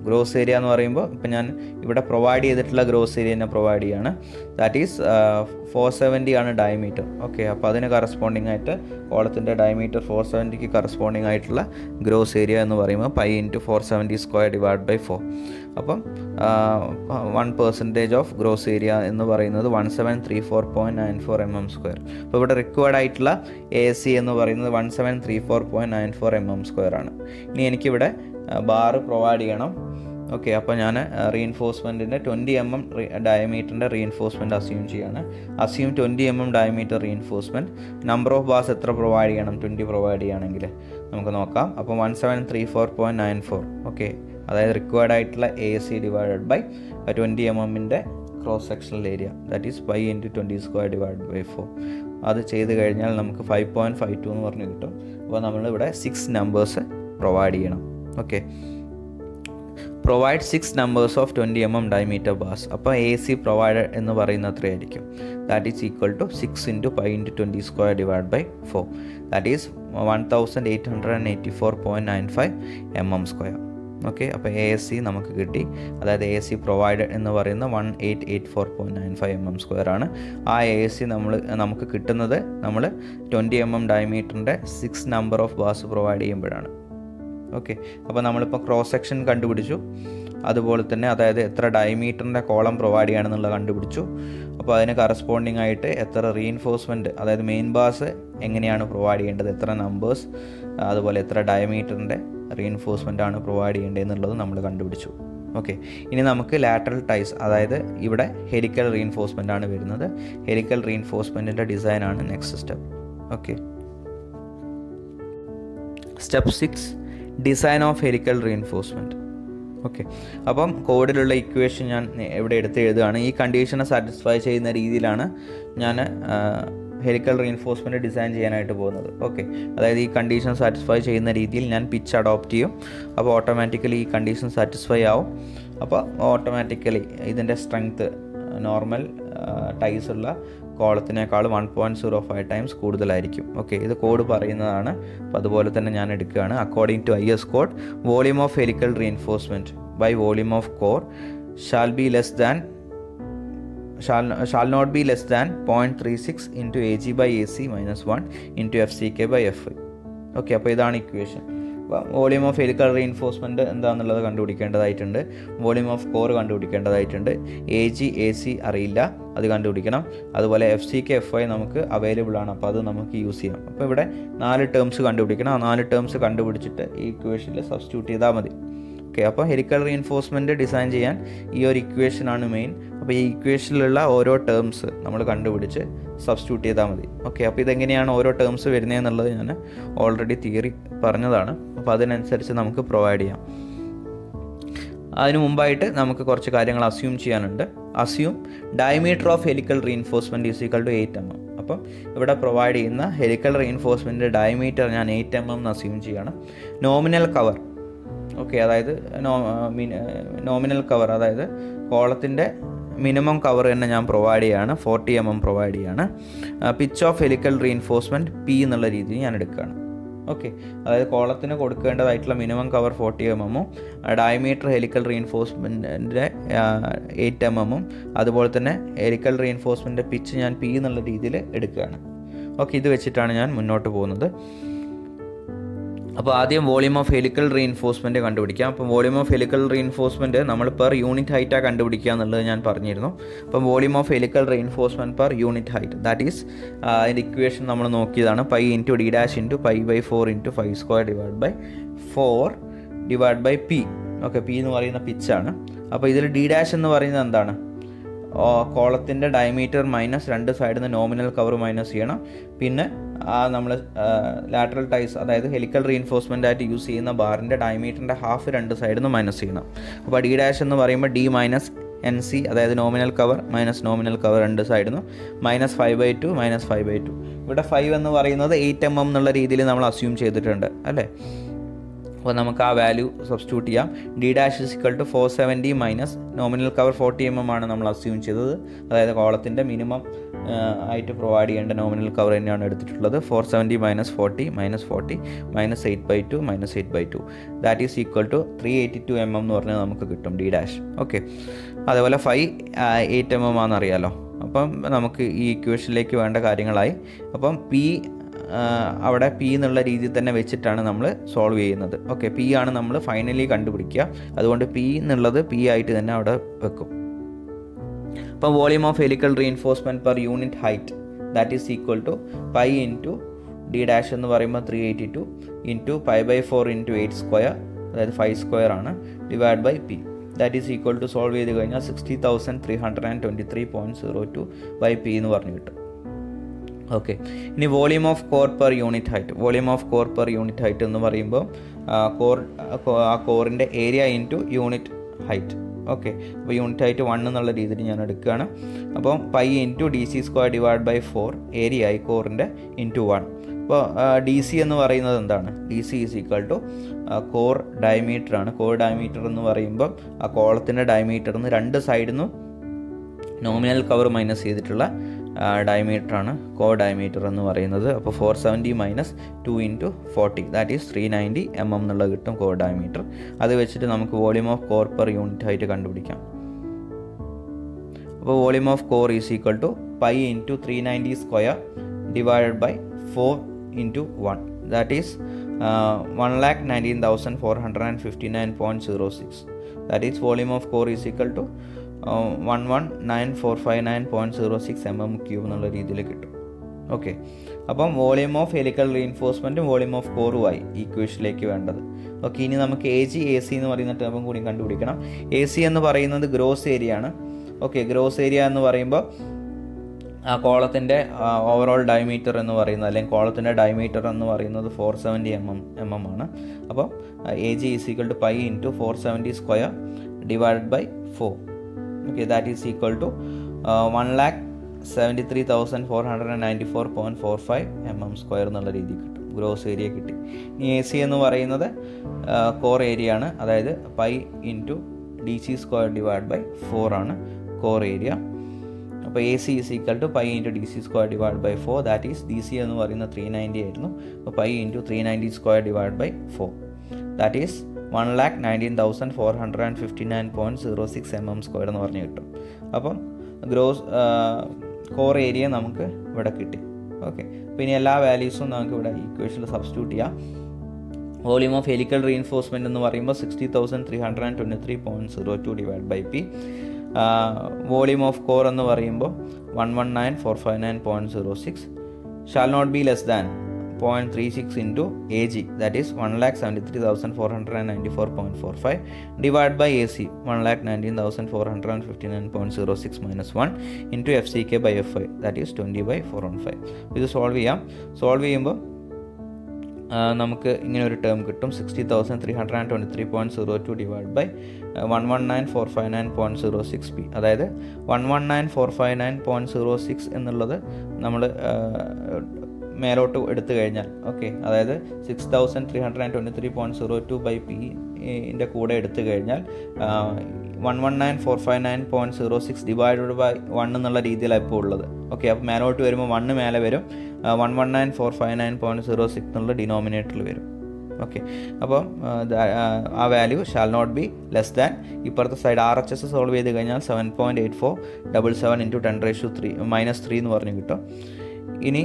gross area എന്ന് പറയുമ്പോൾ ഇപ്പം ഞാൻ ഇവിടെ പ്രൊവൈഡ് ചെയ്തിട്ടുള്ള ഗ്രോസ് ഏരിയ തന്നെ പ്രൊവൈഡ് ചെയ്യാണ് ദാറ്റ് ഈസ് ഫോർ സെവൻറ്റി ആണ് ഡയമീറ്റർ ഓക്കെ അപ്പോൾ അതിന് കറസ്പോണ്ടിങ് ആയിട്ട് കോളത്തിൻ്റെ ഡയമീറ്റർ ഫോർ സെവൻറ്റിക്ക് കറസ്പോണ്ടിങ് ആയിട്ടുള്ള ഗ്രോസ് ഏരിയ എന്ന് പറയുമ്പോൾ pi into four seventy square divide by four അപ്പം one percentage of gross area എന്ന് പറയുന്നത് one seven three four point nine four M M square അപ്പോൾ ഇവിടെ റിക്വയർഡ് ആയിട്ടുള്ള എ സി എന്ന് പറയുന്നത് one seven three four point nine four M M square ആണ് ഇനി എനിക്കിവിടെ ബാറ് പ്രൊവൈഡ് ചെയ്യണം ഓക്കെ അപ്പോൾ ഞാൻ റീഇൻഫോഴ്സ്മെൻറ്റിൻ്റെ ട്വൻറ്റി എം എം ഡയമീറ്ററിൻ്റെ റീഇൻഫോഴ്സ്മെൻറ്റ് അസ്യൂം ചെയ്യാണ് assume twenty M M diameter reinforcement number of bars എത്ര പ്രൊവൈഡ് ചെയ്യണം ട്വൻറ്റി പ്രൊവൈഡ് ചെയ്യുകയാണെങ്കിൽ നമുക്ക് നോക്കാം അപ്പോൾ one seven three four point nine four okay അതായത് റിക്വയർഡ് ആയിട്ടുള്ള A C divided by twenty M എമ്മിൻ്റെ cross sectional area that is five into twenty square divide by four അത് ചെയ്ത് കഴിഞ്ഞാൽ നമുക്ക് ഫൈവ് പോയിൻറ്റ് ഫൈവ് ടു എന്ന് പറഞ്ഞ് കിട്ടും അപ്പോൾ നമ്മളിവിടെ സിക്സ് നമ്പേഴ്സ് പ്രൊവൈഡ് ചെയ്യണം okay provide six numbers of twenty M M diameter bars അപ്പോൾ എ സി പ്രൊവൈഡ് എന്ന് പറയുന്നത് എത്രയായിരിക്കും that is equal to six into five into twenty square divide by four that is one thousand eight hundred and eighty four point nine five M M square okay അപ്പോൾ എ എസ് സി നമുക്ക് കിട്ടി അതായത് എ സി പ്രൊവൈഡ് എന്ന് പറയുന്ന one eight eight four point nine five M M square ആണ് ആ എ എസ് സി നമ്മൾ നമുക്ക് കിട്ടുന്നത് നമ്മൾ ട്വൻറ്റി എം എം ഡയമീറ്ററിൻ്റെ six number of bars provide ചെയ്യുമ്പോഴാണ് ഓക്കെ അപ്പോൾ നമ്മളിപ്പോൾ ക്രോസ് സെക്ഷൻ കണ്ടുപിടിച്ചു അതുപോലെ തന്നെ അതായത് എത്ര ഡയമീറ്ററിൻ്റെ കോളം പ്രൊവൈഡ് ചെയ്യണമെന്നുള്ളത് കണ്ടുപിടിച്ചു അപ്പോൾ അതിന് കറസ്പോണ്ടിങ് ആയിട്ട് എത്ര റീഇൻഫോഴ്സ്മെൻറ്റ് അതായത് മെയിൻ ബാസ് എങ്ങനെയാണ് പ്രൊവൈഡ് ചെയ്യേണ്ടത് എത്ര നമ്പേഴ്സ് അതുപോലെ എത്ര ഡയമീറ്ററിൻ്റെ റീഇൻഫോഴ്സ്മെൻ്റ് ആണ് പ്രൊവൈഡ് ചെയ്യേണ്ടത് എന്നുള്ളത് നമ്മൾ കണ്ടുപിടിച്ചു ഓക്കെ ഇനി നമുക്ക് ലാറ്ററൽ ടൈസ് അതായത് ഇവിടെ ഹെലിക്കൽ റീഇൻഫോഴ്സ്മെൻ്റ് ആണ് വരുന്നത് ഹെലിക്കൽ റീഇൻഫോഴ്സ്മെൻറ്റിൻ്റെ ഡിസൈനാണ് next step okay step six design of helical reinforcement okay അപ്പം കോഡിലുള്ള ഇക്വേഷൻ ഞാൻ ഇവിടെ എടുത്ത് എഴുതുകയാണ് ഈ കണ്ടീഷനെ സാറ്റിസ്ഫൈ ചെയ്യുന്ന രീതിയിലാണ് ഞാൻ ഹെലിക്കൽ റീഇൻഫോഴ്സ്മെൻറ്റ് ഡിസൈൻ ചെയ്യാനായിട്ട് പോകുന്നത് ഓക്കെ അതായത് ഈ കണ്ടീഷൻ സാറ്റിസ്ഫൈ ചെയ്യുന്ന രീതിയിൽ ഞാൻ പിച്ച് അഡോപ്റ്റ് ചെയ്യും അപ്പോൾ ഓട്ടോമാറ്റിക്കലി ഈ കണ്ടീഷൻ സാറ്റിസ്ഫൈ ആവും അപ്പോൾ ഓട്ടോമാറ്റിക്കലി ഇതിൻ്റെ സ്ട്രെങ്ത്ത് നോർമൽ ടൈസ് ഉള്ള കോളത്തിനേക്കാൾ one point zero five times കൂടുതലായിരിക്കും ഓക്കെ ഇത് കോഡ് പറയുന്നതാണ് അപ്പോൾ അതുപോലെ തന്നെ ഞാൻ എടുക്കുകയാണ് according to I S code volume of helical reinforcement by volume of core shall be less than shall shall not be less than point three six into A G by A C minus one into F C K by F I okay അപ്പോൾ ഇതാണ് ഇക്വേഷൻ അപ്പോൾ വോളിയം ഓഫ് ഹെലിക്കൽ റീഇൻഫോഴ്സ്മെൻറ്റ് എന്താണെന്നുള്ളത് കണ്ടുപിടിക്കേണ്ടതായിട്ടുണ്ട് വോളിയം ഓഫ് കോർ കണ്ടുപിടിക്കേണ്ടതായിട്ടുണ്ട് എ ജി എ സി അറിയില്ല അത് കണ്ടുപിടിക്കണം അതുപോലെ F C K F I നമുക്ക് അവൈലബിൾ ആണ് അപ്പോൾ അത് നമുക്ക് യൂസ് ചെയ്യാം അപ്പോൾ ഇവിടെ നാല് ടേംസ് കണ്ടുപിടിക്കണം ആ നാല് ടേംസ് കണ്ടുപിടിച്ചിട്ട് ഈ ഇക്വേഷനിൽ സബ്സ്റ്റിറ്റ്യൂട്ട് ചെയ്താൽ മതി ഓക്കെ അപ്പോൾ ഹെലിക്കൽ റീഇൻഫോഴ്സ്മെൻറ്റ് ഡിസൈൻ ചെയ്യാൻ ഈ ഒരു ഇക്വേഷനാണ് മെയിൻ അപ്പോൾ ഈ ഇക്വേഷനിലുള്ള ഓരോ ടേംസ് നമ്മൾ കണ്ടുപിടിച്ച് സബ്സ്റ്റിറ്റ്യൂട്ട് ചെയ്താൽ മതി ഓക്കെ അപ്പോൾ ഇതെങ്ങനെയാണ് ഓരോ ടേംസ് വരുന്നതെന്നുള്ളത് ഞാൻ ഓൾറെഡി തിയറി പറഞ്ഞതാണ് അപ്പോൾ അതിനനുസരിച്ച് നമുക്ക് പ്രൊവൈഡ് ചെയ്യാം അതിനു മുമ്പായിട്ട് നമുക്ക് കുറച്ച് കാര്യങ്ങൾ അസ്യൂം ചെയ്യാനുണ്ട് assume diameter of helical reinforcement is equal to eight M M അപ്പം ഇവിടെ പ്രൊവൈഡ് ചെയ്യുന്ന ഹെലിക്കൽ റീഇൻഫോഴ്സ്മെൻറ്റ് ഡയമീറ്റർ ഞാൻ എയ്റ്റ് എം എം എന്ന് അസ്യൂം ചെയ്യണം നോമിനൽ കവർ ഓക്കെ അതായത് നോമിനൽ കവർ അതായത് കോളത്തിൻ്റെ മിനിമം കവർ തന്നെ ഞാൻ പ്രൊവൈഡ് ചെയ്യാണ് ഫോർട്ടി എം എം പ്രൊവൈഡ് ചെയ്യാണ് pitch of helical reinforcement P എന്നുള്ള രീതിയിൽ ഞാൻ എടുക്കുകയാണ് ഓക്കെ അതായത് കോളത്തിന് കൊടുക്കേണ്ടതായിട്ടുള്ള മിനിമം കവർ ഫോർട്ടി എം എമ്മും ഡയമീറ്റർ ഹെലിക്കൽ റീഇൻഫോഴ്സ്മെൻറ്റിൻ്റെ എയ്റ്റ് എം എമ്മും അതുപോലെ തന്നെ ഹെലിക്കൽ റീഇൻഫോഴ്സ്മെൻറ്റിൻ്റെ പിച്ച് ഞാൻ പി എന്നുള്ള രീതിയിൽ എടുക്കുകയാണ് ഓക്കെ ഇത് വെച്ചിട്ടാണ് ഞാൻ മുന്നോട്ട് പോകുന്നത് അപ്പോൾ ആദ്യം വോളിയം ഓഫ് ഹെലിക്കൽ റീഇൻഫോഴ്സ്മെൻറ്റ് കണ്ടുപിടിക്കാം അപ്പം വോളിയം ഓഫ് ഹെലിക്കൽ റീഇൻഫോഴ്സ്മെൻറ്റ് നമ്മൾ പെർ യൂണിറ്റ് ഹൈറ്റാണ് കണ്ടുപിടിക്കുക എന്നുള്ളത് ഞാൻ പറഞ്ഞിരുന്നു അപ്പം volume of helical reinforcement per unit height that is അതിൻ്റെ ഇക്വേഷൻ നമ്മൾ നോക്കിയതാണ് pi into D dash into pi by four into five square divide by four divide by P okay P എന്ന് പറയുന്ന പിച്ചാണ് അപ്പോൾ ഇതിൽ ഡി ഡാഷ് എന്ന് പറയുന്നത് എന്താണ് കോളത്തിൻ്റെ ഡയമീറ്റർ മൈനസ് രണ്ട് സൈഡിൽ നിന്ന് നോമിനൽ കവർ മൈനസ് ചെയ്യണം പിന്നെ ആ നമ്മൾ ലാറ്ററൽ ടൈസ് അതായത് ഹെലിക്കൽ റീഇൻഫോഴ്സ്മെൻ്റ് ആയിട്ട് യൂസ് ചെയ്യുന്ന ബാറിൻ്റെ ഡയമീറ്ററിൻ്റെ ഹാഫ് രണ്ട് സൈഡിൽ നിന്ന് മൈനസ് ചെയ്യണം അപ്പോൾ ഡി ഡാഷ് എന്ന് പറയുമ്പോൾ ഡി മൈനസ് എൻ സി അതായത് nominal cover minus nominal cover രണ്ട് സൈഡിൽ നിന്ന് minus five by two minus five by two ഇവിടെ ഫൈവ് എന്ന് പറയുന്നത് എയ്റ്റ് എം എം എന്നുള്ള രീതിയിൽ നമ്മൾ അസ്യൂം ചെയ്തിട്ടുണ്ട് അല്ലേ അപ്പോൾ നമുക്ക് ആ വാല്യൂ സബ്സ്റ്റിറ്റ്യൂട്ട് ചെയ്യാം D dash is equal to four seventy minus nominal cover forty M M ആണ് നമ്മൾ അസ്യൂം ചെയ്തത് അതായത് കോളത്തിൻ്റെ മിനിമം ആയിട്ട് പ്രൊവൈഡ് ചെയ്യേണ്ട നോമിനൽ കവർ തന്നെയാണ് എടുത്തിട്ടുള്ളത് four seventy minus forty minus forty minus eight by two minus eight by two that is equal to three eighty two M M എന്ന് പറഞ്ഞാൽ നമുക്ക് കിട്ടും ഡി ഡാഷ് ഓക്കെ അതേപോലെ ഫൈവ് എയ്റ്റ് എം എം ആണെന്നറിയാലോ അപ്പം നമുക്ക് ഈ ഇക്വേഷനിലേക്ക് വേണ്ട കാര്യങ്ങളായി അപ്പം പി അവിടെ പി എന്നുള്ള രീതിയിൽ തന്നെ വെച്ചിട്ടാണ് നമ്മൾ സോൾവ് ചെയ്യുന്നത് ഓക്കെ പി ആണ് നമ്മൾ ഫൈനലി കണ്ടുപിടിക്കുക അതുകൊണ്ട് പി എന്നുള്ളത് പി ആയിട്ട് തന്നെ അവിടെ വെക്കും അപ്പം volume of helical reinforcement per unit height that is equal to pi into D dash എന്ന് പറയുമ്പോൾ three eighty two into pi by four into eight square അതായത് ഫൈവ് സ്ക്വയർ ആണ് divide by P that is equal to solve ചെയ്ത് കഴിഞ്ഞാൽ sixty thousand three hundred and twenty three point zero two by P എന്ന് പറഞ്ഞു കിട്ടും ഓക്കെ ഇനി volume of core per unit height volume of core per unit height എന്ന് പറയുമ്പോൾ കോർ ആ കോറിൻ്റെ area into unit height okay അപ്പോൾ യൂണിറ്റ് ഹൈറ്റ് വൺ എന്നുള്ള രീതിയിൽ ഞാൻ എടുക്കുകയാണ് അപ്പം pi into D C square divide by four area ആയി കോറിൻ്റെ ഇൻറ്റു വൺ അപ്പോൾ ഡി സി എന്ന് പറയുന്നത് എന്താണ് D C is equal to core diameter ആണ് കോർ ഡയമീറ്റർ എന്ന് പറയുമ്പോൾ ആ കോളത്തിൻ്റെ ഡയമീറ്ററിൽ നിന്ന് രണ്ട് സൈഡിൽ നിന്നും നോമിനൽ കവർ മൈനസ് ചെയ്തിട്ടുള്ള ഡയമീറ്റർ ആണ് കോ ഡയമീറ്റർ എന്ന് പറയുന്നത് അപ്പോൾ four seventy minus two into forty that is three ninety M M എന്നുള്ളത് കിട്ടും കോ ഡയമീറ്റർ അത് വെച്ചിട്ട് നമുക്ക് volume of core per unit ആയിട്ട് കണ്ടുപിടിക്കാം അപ്പോൾ volume of core is equal to pi into three ninety square divided by four into one that is one lakh nineteen thousand four hundred and fifty nine point zero six that is volume of core is equal to one one nine four five nine point zero six M M cube എന്നുള്ള രീതിയിൽ കിട്ടും ഓക്കെ അപ്പം വോളിയം ഓഫ് ഹെലിക്കൽ റീഇൻഫോഴ്സ്മെൻറ്റും വോളിയം ഓഫ് കോറുമായി ഈക്വേഷനിലേക്ക് വേണ്ടത് ഓക്കെ ഇനി നമുക്ക് എ ജി എ സി എന്ന് പറയുന്ന ടേമും കൂടി കണ്ടുപിടിക്കണം എ സി എന്ന് പറയുന്നത് ഗ്രോസ് ഏരിയ ആണ് ഓക്കെ ഗ്രോസ് ഏരിയ എന്ന് പറയുമ്പോൾ ആ കോളത്തിൻ്റെ ഓവറോൾ ഡയമീറ്റർ എന്ന് പറയുന്നത് അല്ലെങ്കിൽ കോളത്തിൻ്റെ ഡയമീറ്റർ എന്ന് പറയുന്നത് four seventy M M M M ആണ് അപ്പോൾ A G is equal to pi into four seventy square divided by four okay that is equal to uh, 1 lakh 73,494.45 M M square എന്നുള്ള രീതി കിട്ടും ഗ്രോസ് ഏരിയ കിട്ടി ഇനി എ സി എന്ന് പറയുന്നത് കോർ ഏരിയ ആണ് അതായത് pi into D C square divide by four ആണ് കോർ ഏരിയ അപ്പോൾ A C is equal to pi into D C square divide by four that is D C എന്ന് പറയുന്നത് ത്രീ നയൻറ്റി ആയിരുന്നു അപ്പോൾ pi into three ninety square divide by four that is one lakh nineteen thousand four hundred and fifty nine point zero six M M square എന്ന് പറഞ്ഞ് കിട്ടും അപ്പം ഗ്രോസ് കോർ ഏരിയ നമുക്ക് ഇവിടെ കിട്ടി ഓക്കെ അപ്പോൾ ഇനി എല്ലാ വാല്യൂസും നമുക്ക് ഇവിടെ ഈക്വേഷനിൽ സബ്സ്റ്റിറ്റ്യൂട്ട് ചെയ്യാം വോളിയം ഓഫ് ഹെലിക്കൽ റീഇൻഫോഴ്സ്മെൻറ്റ് എന്ന് പറയുമ്പോൾ sixty thousand three hundred and twenty three point zero two divide by P volume of core എന്ന് പറയുമ്പോൾ one one nine four five nine point zero six shall not be less than point three six into A G that is one lakh seventy three thousand four hundred and ninety four point four five divide by A C one lakh nineteen thousand four hundred and fifty nine point zero six minus one into F C K by F I that is twenty by four one five ഇത് സോൾവ് ചെയ്യാം സോൾവ് ചെയ്യുമ്പോൾ നമുക്ക് ഇങ്ങനെ ഒരു ടേം കിട്ടും sixty thousand three hundred and twenty three point zero two divide by one one nine four five nine point zero six P അതായത് one one nine four five nine point zero six എന്നുള്ളത് നമ്മൾ മേലോട്ട് എടുത്തു കഴിഞ്ഞാൽ ഓക്കെ അതായത് six thousand three hundred and twenty three point zero two by P ൻ്റെ കൂടെ എടുത്തു കഴിഞ്ഞാൽ one one nine four five nine point zero six divided by one എന്നുള്ള രീതിയിലാണ് ഇപ്പോൾ ഉള്ളത് ഓക്കെ അപ്പോൾ മേലോട്ട് വരുമ്പോൾ വണ്ണ് മേലെ വരും one one nine four five nine point zero six എന്നുള്ള ഡിനോമിനേറ്ററിൽ വരും ഓക്കെ അപ്പം ആ value shall not be less than ഇപ്പുറത്തെ side R H S solve ചെയ്ത് കഴിഞ്ഞാൽ seven point eight four double seven into ten ratio three minus three എന്ന് പറഞ്ഞ് കിട്ടും ഇനി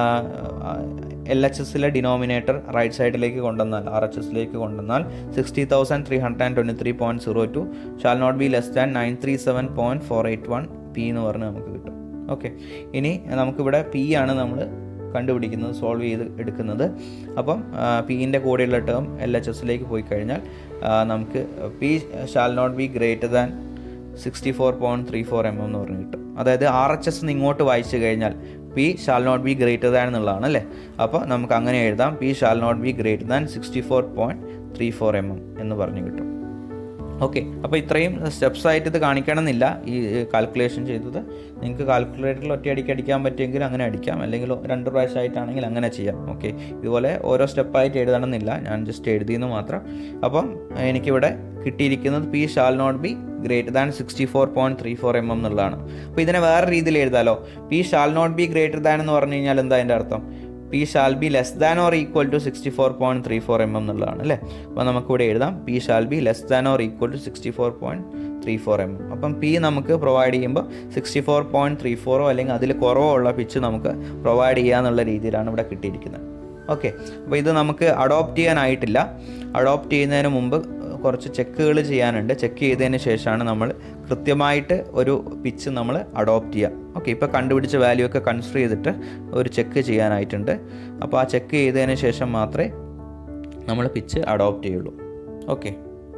എൽ എച്ച് എസിലെ ഡിനോമിനേറ്റർ റൈറ്റ് സൈഡിലേക്ക് കൊണ്ടുവന്നാൽ ആർ എച്ച് എസിലേക്ക് കൊണ്ടുവന്നാൽ sixty thousand three hundred and twenty three point zero to shall not be less than nine three seven point four eight one P എന്ന് പറഞ്ഞ് നമുക്ക് കിട്ടും ഓക്കെ ഇനി നമുക്കിവിടെ പി ആണ് നമ്മൾ കണ്ടുപിടിക്കുന്നത് സോൾവ് ചെയ്ത് എടുക്കുന്നത് അപ്പം പിൻ്റെ കൂടെയുള്ള ടേം എൽ എച്ച് എസിലേക്ക് പോയി കഴിഞ്ഞാൽ നമുക്ക് P shall not be greater than sixty four point three four M M എന്ന് പറഞ്ഞ് കിട്ടും അതായത് ആർ എച്ച് എസ് ഇങ്ങോട്ട് വായിച്ചു കഴിഞ്ഞാൽ P shall not be greater than എന്നുള്ളതാണ് അല്ലേ അപ്പോൾ നമുക്ക് അങ്ങനെ എഴുതാം P shall not be greater than sixty four point three four M M എന്ന് പറഞ്ഞു കിട്ടും ഓക്കെ അപ്പോൾ ഇത്രയും സ്റ്റെപ്സ് ആയിട്ട് ഇത് കാണിക്കണമെന്നില്ല ഈ കാൽക്കുലേഷൻ ചെയ്തത് നിങ്ങൾക്ക് കാൽക്കുലേറ്ററിൽ ഒറ്റയടിക്ക് അടിക്കാൻ പറ്റുമെങ്കിൽ അങ്ങനെ അടിക്കാം അല്ലെങ്കിൽ രണ്ട് പ്രാവശ്യമായിട്ടാണെങ്കിൽ അങ്ങനെ ചെയ്യാം ഓക്കെ ഇതുപോലെ ഓരോ സ്റ്റെപ്പായിട്ട് എഴുതണമെന്നില്ല ഞാൻ ജസ്റ്റ് എഴുതിയെന്ന് മാത്രം അപ്പം എനിക്കിവിടെ കിട്ടിയിരിക്കുന്നത് P shall not be greater than sixty four point three four M M എന്നുള്ളതാണ് അപ്പോൾ ഇതിനെ വേറെ രീതിയിൽ എഴുതാലോ P shall not be greater than എന്ന് പറഞ്ഞു കഴിഞ്ഞാൽ എന്താ അതിൻ്റെ അർത്ഥം P shall be less than or equal to sixty four point three four M M എന്നുള്ളതാണ് അല്ലേ അപ്പോൾ നമുക്കിവിടെ എഴുതാം P shall be less than or equal to sixty four point three four M M അപ്പം പി നമുക്ക് പ്രൊവൈഡ് ചെയ്യുമ്പോൾ സിക്സ്റ്റി ഫോർ പോയിൻറ്റ് ത്രീ ഫോറോ അല്ലെങ്കിൽ അതിൽ കുറവോ ഉള്ള പിച്ച് നമുക്ക് പ്രൊവൈഡ് ചെയ്യുക എന്നുള്ള രീതിയിലാണ് ഇവിടെ കിട്ടിയിരിക്കുന്നത് ഓക്കെ അപ്പോൾ ഇത് നമുക്ക് അഡോപ്റ്റ് ചെയ്യാനായിട്ടില്ല അഡോപ്റ്റ് ചെയ്യുന്നതിന് മുമ്പ് കുറച്ച് ചെക്കുകൾ ചെയ്യാനുണ്ട് ചെക്ക് ചെയ്തതിന് ശേഷമാണ് നമ്മൾ കൃത്യമായിട്ട് ഒരു പിച്ച് നമ്മൾ അഡോപ്റ്റ് ചെയ്യുക ഓക്കെ ഇപ്പോൾ കണ്ടുപിടിച്ച വാല്യൂ ഒക്കെ കൺസിഡർ ചെയ്തിട്ട് ഒരു ചെക്ക് ചെയ്യാനായിട്ടുണ്ട് അപ്പോൾ ആ ചെക്ക് ചെയ്തതിന് ശേഷം മാത്രമേ നമ്മൾ പിച്ച് അഡോപ്റ്റ് ചെയ്യുള്ളൂ ഓക്കെ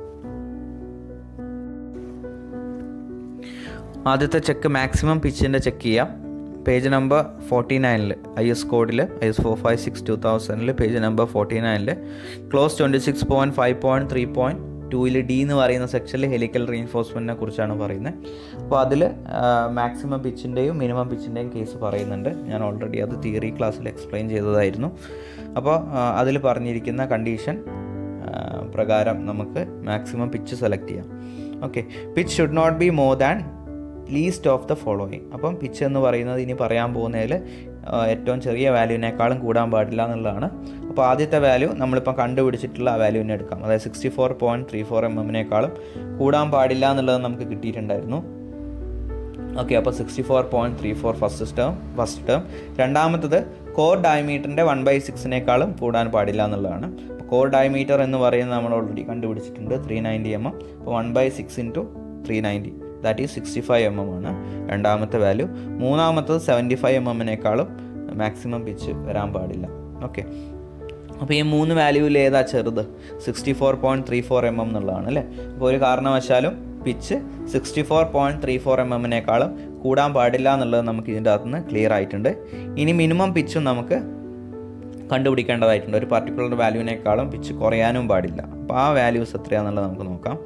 ആദ്യത്തെ ചെക്ക് മാക്സിമം പിച്ചിൻ്റെ ചെക്ക് ചെയ്യാം പേജ് നമ്പർ ഫോർട്ടി നയനിൽ ഐ എസ് കോഡിൽ I S four five six two തൗസൻഡിൽ പേജ് നമ്പർ ഫോർട്ടി നയനിൽ clause twenty six point five point three point ടൂയിൽ ഡി എന്ന് പറയുന്ന സെക്ഷനിൽ ഹെലിക്കൽ റീൻഫോഴ്സ്മെൻറ്റിനെ കുറിച്ചാണ് പറയുന്നത് അപ്പോൾ അതിൽ മാക്സിമം പിച്ചിൻ്റെയും മിനിമം പിച്ചിൻ്റെയും കേസ് പറയുന്നുണ്ട് ഞാൻ ഓൾറെഡി അത് തിയറി ക്ലാസ്സിൽ എക്സ്പ്ലെയിൻ ചെയ്തതായിരുന്നു അപ്പോൾ അതിൽ പറഞ്ഞിരിക്കുന്ന കണ്ടീഷൻ പ്രകാരം നമുക്ക് മാക്സിമം പിച്ച് സെലക്ട് ചെയ്യാം okay pitch should not be more than least of the following അപ്പം പിച്ച് എന്ന് പറയുന്നത് ഇനി പറയാൻ പോകുന്നതിൽ ഏറ്റവും ചെറിയ വാല്യൂവിനേക്കാളും കൂടാൻ പാടില്ല എന്നുള്ളതാണ് അപ്പോൾ ആദ്യത്തെ വാല്യൂ നമ്മളിപ്പം കണ്ടുപിടിച്ചിട്ടുള്ള ആ വാല്യൂവിനെ എടുക്കാം അതായത് sixty four point three four M എമ്മിനേക്കാളും കൂടാൻ പാടില്ല എന്നുള്ളത് നമുക്ക് കിട്ടിയിട്ടുണ്ടായിരുന്നു ഓക്കെ അപ്പോൾ sixty four point three four first term first term രണ്ടാമത്തത് കോർ ഡയമീറ്ററിൻ്റെ വൺ ബൈ സിക്സിനേക്കാളും കൂടാൻ പാടില്ല എന്നുള്ളതാണ് അപ്പോൾ കോർ ഡയമീറ്റർ എന്ന് പറയുന്നത് നമ്മൾ ഓൾറെഡി കണ്ടുപിടിച്ചിട്ടുണ്ട് ത്രീ നയൻറ്റി എം എം അപ്പോൾ one by six into three ninety that is sixty five M M ആണ് രണ്ടാമത്തെ വാല്യൂ മൂന്നാമത്തത് സെവൻറ്റി ഫൈവ് എം എമ്മിനേക്കാളും മാക്സിമം പിച്ച് വരാൻ പാടില്ല ഓക്കെ അപ്പോൾ ഈ മൂന്ന് വാല്യൂവിൽ ഏതാ ചെറുത് sixty four point three four M M എന്നുള്ളതാണ് അല്ലേ അപ്പോൾ ഒരു കാരണവശാലും pitch sixty four point three four M എമ്മിനേക്കാളും കൂടാൻ പാടില്ല എന്നുള്ളത് നമുക്ക് ഇതിൻ്റെ അകത്ത് നിന്ന് ക്ലിയർ ആയിട്ടുണ്ട് ഇനി മിനിമം പിച്ചും നമുക്ക് കണ്ടുപിടിക്കേണ്ടതായിട്ടുണ്ട് ഒരു പർട്ടിക്കുലർ വാല്യൂവിനേക്കാളും പിച്ച് കുറയാനും പാടില്ല അപ്പോൾ ആ വാല്യൂസ് എത്രയാണെന്നുള്ളത് നമുക്ക് നോക്കാം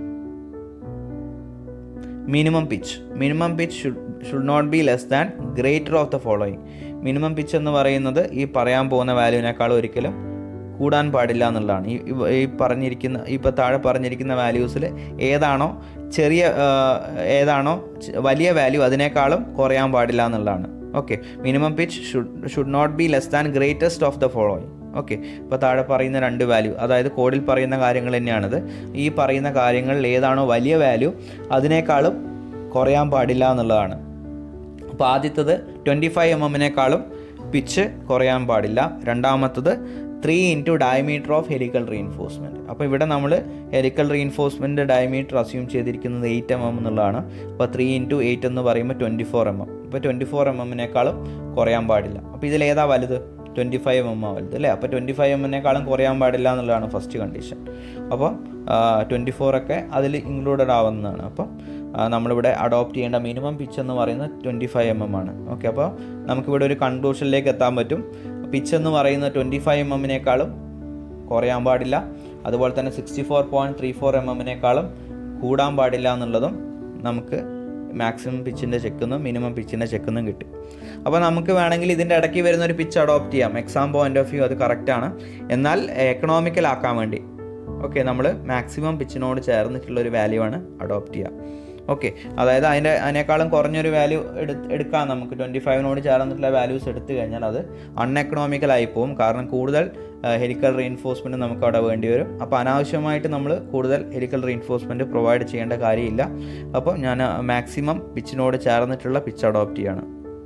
minimum pitch minimum pitch should should not be less than greater of the following minimum pitch എന്ന് പറയുന്നത് ഈ പറയാൻ പോകുന്ന വാല്യൂവിനേക്കാൾ ഒരിക്കലും കൂടാൻ പാടില്ല എന്നുള്ളതാണ് ഈ ഈ പറഞ്ഞിരിക്കുന്ന ഇപ്പോൾ താഴെ പറഞ്ഞിരിക്കുന്ന വാല്യൂസിൽ ഏതാണോ ചെറിയ ഏതാണോ വലിയ വാല്യൂ അതിനേക്കാളും കുറയാൻ പാടില്ല എന്നുള്ളതാണ് okay minimum pitch should should not be less than greatest of the following okay ഇപ്പോൾ താഴെ പറയുന്ന രണ്ട് വാല്യൂ അതായത് കോഡിൽ പറയുന്ന കാര്യങ്ങൾ തന്നെയാണിത് ഈ പറയുന്ന കാര്യങ്ങളിൽ ഏതാണോ വലിയ വാല്യൂ അതിനേക്കാളും കുറയാൻ പാടില്ല എന്നുള്ളതാണ് അപ്പോൾ ആദ്യത്തത് ട്വൻറ്റി ഫൈവ് എം എമ്മിനേക്കാളും പിച്ച് കുറയാൻ പാടില്ല രണ്ടാമത്തത് three into diameter of helical reinforcement അപ്പോൾ ഇവിടെ നമ്മൾ ഹെലിക്കൽ റീഇൻഫോഴ്സ്മെൻറ്റ് ഡയമീറ്റർ അസ്യൂം ചെയ്തിരിക്കുന്നത് എയ്റ്റ് എം എം എന്നുള്ളതാണ് അപ്പോൾ ത്രീ ഇൻറ്റു എയ്റ്റ് എന്ന് പറയുമ്പോൾ ട്വൻറ്റി ഫോർ എം എം ഇപ്പോൾ ട്വൻറ്റി ഫോർ എം എമ്മിനേക്കാളും കുറയാൻ പാടില്ല അപ്പോൾ ഇതിലേതാ വലുത് ട്വൻറ്റി ഫൈവ് എം ആ വലുത് അല്ലേ അപ്പോൾ ട്വൻറ്റി ഫൈവ് എമ്മിനേക്കാളും കുറയാൻ പാടില്ല എന്നുള്ളതാണ് ഫസ്റ്റ് കണ്ടീഷൻ അപ്പോൾ ട്വൻറ്റി ഫോർ ഒക്കെ അതിൽ ഇൻക്ലൂഡഡ് ആവുന്നതാണ് അപ്പം നമ്മളിവിടെ അഡോപ്റ്റ് ചെയ്യേണ്ട മിനിമം പിച്ച് എന്ന് പറയുന്നത് ട്വൻറ്റി ഫൈവ് എം എം ആണ് ഓക്കെ അപ്പോൾ നമുക്കിവിടെ ഒരു കൺക്ലൂഷനിലേക്ക് എത്താൻ പറ്റും പിച്ച് എന്ന് പറയുന്നത് ട്വൻറ്റി ഫൈവ് എം എമ്മിനേക്കാളും കുറയാൻ പാടില്ല അതുപോലെ തന്നെ sixty four point three four M എമ്മിനേക്കാളും കൂടാൻ പാടില്ല എന്നുള്ളതും നമുക്ക് മാക്സിമം പിച്ചിൻ്റെ ചെക്കുന്നും മിനിമം പിച്ചിൻ്റെ ചെക്കുന്നും കിട്ടും അപ്പോൾ നമുക്ക് വേണമെങ്കിൽ ഇതിൻ്റെ ഇടയ്ക്ക് വരുന്ന ഒരു പിച്ച് അഡോപ്റ്റ് ചെയ്യാം എക്സാം പോയിന്റ് ഓഫ് വ്യൂ അത് കറക്റ്റാണ് എന്നാൽ എക്കണോമിക്കൽ ആക്കാൻ വേണ്ടി ഓക്കെ നമ്മൾ മാക്സിമം പിച്ചിനോട് ചേർന്നിട്ടുള്ള ഒരു വാല്യൂ ആണ് അഡോപ്റ്റ് ചെയ്യുക ഓക്കെ അതായത് അതിൻ്റെ അതിനേക്കാളും കുറഞ്ഞൊരു വാല്യൂ എടു എടുക്കാം നമുക്ക് ട്വൻറ്റി ഫൈവിനോട് ചേർന്നിട്ടുള്ള വാല്യൂസ് എടുത്തു കഴിഞ്ഞാൽ അത് അൺഎക്കണോമിക്കൽ ആയി പോകും കാരണം കൂടുതൽ ഹെലിക്കൽ റീഇൻഫോഴ്സ്മെൻറ്റ് നമുക്ക് അവിടെ വേണ്ടി വരും അപ്പോൾ അനാവശ്യമായിട്ട് നമ്മൾ കൂടുതൽ ഹെലിക്കൽ റീഇൻഫോഴ്സ്മെൻറ്റ് പ്രൊവൈഡ് ചെയ്യേണ്ട കാര്യമില്ല അപ്പോൾ ഞാൻ മാക്സിമം പിച്ചിനോട് ചേർന്നിട്ടുള്ള പിച്ച് അഡോപ്റ്റ് ചെയ്യണം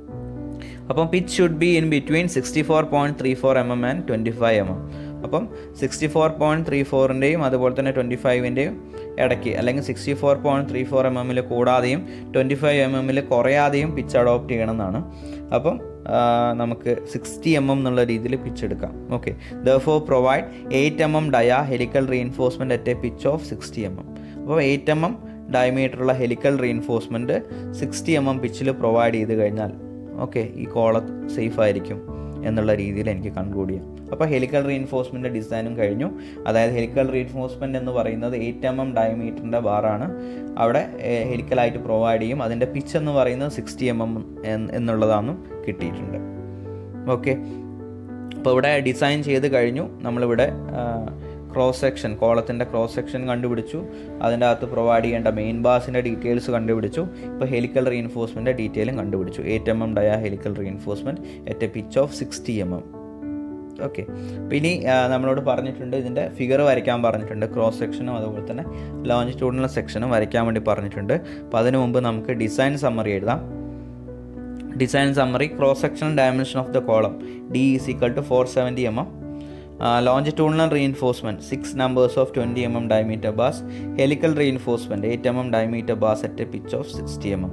അപ്പം pitch should be in between sixty four point three four M M and twenty five M M അപ്പം സിക്സ്റ്റി ഫോർ പോയിൻറ്റ് ത്രീ ഫോറിൻ്റെയും അതുപോലെ തന്നെ ട്വൻറ്റി ഫൈവിൻ്റെയും ഇടയ്ക്ക് അല്ലെങ്കിൽ sixty four point three four M എമ്മിൽ കൂടാതെയും ട്വൻറ്റി ഫൈവ് എം എമ്മിൽ കുറയാതെയും പിച്ച് അഡോപ്റ്റ് ചെയ്യണമെന്നാണ് അപ്പം നമുക്ക് സിക്സ്റ്റി എം എം എന്നുള്ള രീതിയിൽ പിച്ച് എടുക്കാം okay the four provide eight M M dia helical reinforcement at a pitch of sixty M M അപ്പോൾ എയ്റ്റ് എം എം ഡയമീറ്ററുള്ള helical reinforcement sixty M M പിച്ചിൽ പ്രൊവൈഡ് ചെയ്ത് കഴിഞ്ഞാൽ ഓക്കെ ഈ കോള സേഫ് ആയിരിക്കും എന്നുള്ള രീതിയിൽ എനിക്ക് കൺക്ലൂഡ് ചെയ്യാം അപ്പോൾ ഹെലിക്കൽ റീഇൻഫോഴ്സ്മെൻറ്റ് ഡിസൈനും കഴിഞ്ഞു അതായത് ഹെലിക്കൽ റീഇൻഫോഴ്സ്മെൻറ്റ് എന്ന് പറയുന്നത് എയ്റ്റ് എം എം ഡയമീറ്ററിൻ്റെ ബാറാണ് അവിടെ ഹെലിക്കലായിട്ട് പ്രൊവൈഡ് ചെയ്യും അതിൻ്റെ പിച്ച് എന്ന് പറയുന്നത് സിക്സ്റ്റി എം എം എന്നുള്ളതാണ് കിട്ടിയിട്ടുണ്ട് ഓക്കെ അപ്പോൾ ഇവിടെ ഡിസൈൻ ചെയ്ത് കഴിഞ്ഞു നമ്മളിവിടെ ക്രോസ് സെക്ഷൻ കോളത്തിൻ്റെ ക്രോസ് സെക്ഷൻ കണ്ടുപിടിച്ചു അതിൻ്റെ അകത്ത് പ്രൊവൈഡ് ചെയ്യേണ്ട മെയിൻ ബാസിൻ്റെ ഡീറ്റെയിൽസ് കണ്ടുപിടിച്ചു ഇപ്പോൾ ഹെലിക്കൽ റീഇൻഫോഴ്സ്മെൻറ്റ് ഡീറ്റെയിലും കണ്ടുപിടിച്ചു eight M M dia helical reinforcement at a pitch of sixty M M okay അപ്പോൾ ഇനി നമ്മളോട് പറഞ്ഞിട്ടുണ്ട് ഇതിൻ്റെ ഫിഗർ വരയ്ക്കാൻ പറഞ്ഞിട്ടുണ്ട് ക്രോസ് സെക്ഷനും അതുപോലെ തന്നെ ലോഞ്ചിറ്റ്യൂഡിനൽ സെക്ഷനും വരയ്ക്കാൻ വേണ്ടി പറഞ്ഞിട്ടുണ്ട് അപ്പോൾ അതിനു മുമ്പ് നമുക്ക് ഡിസൈൻ സമ്മറി എഴുതാം design summary cross section dimension of the column D is equal to four seventy M M longitudinal reinforcement six numbers of twenty M M diameter bars helical reinforcement eight M M diameter bars at a pitch of sixty M M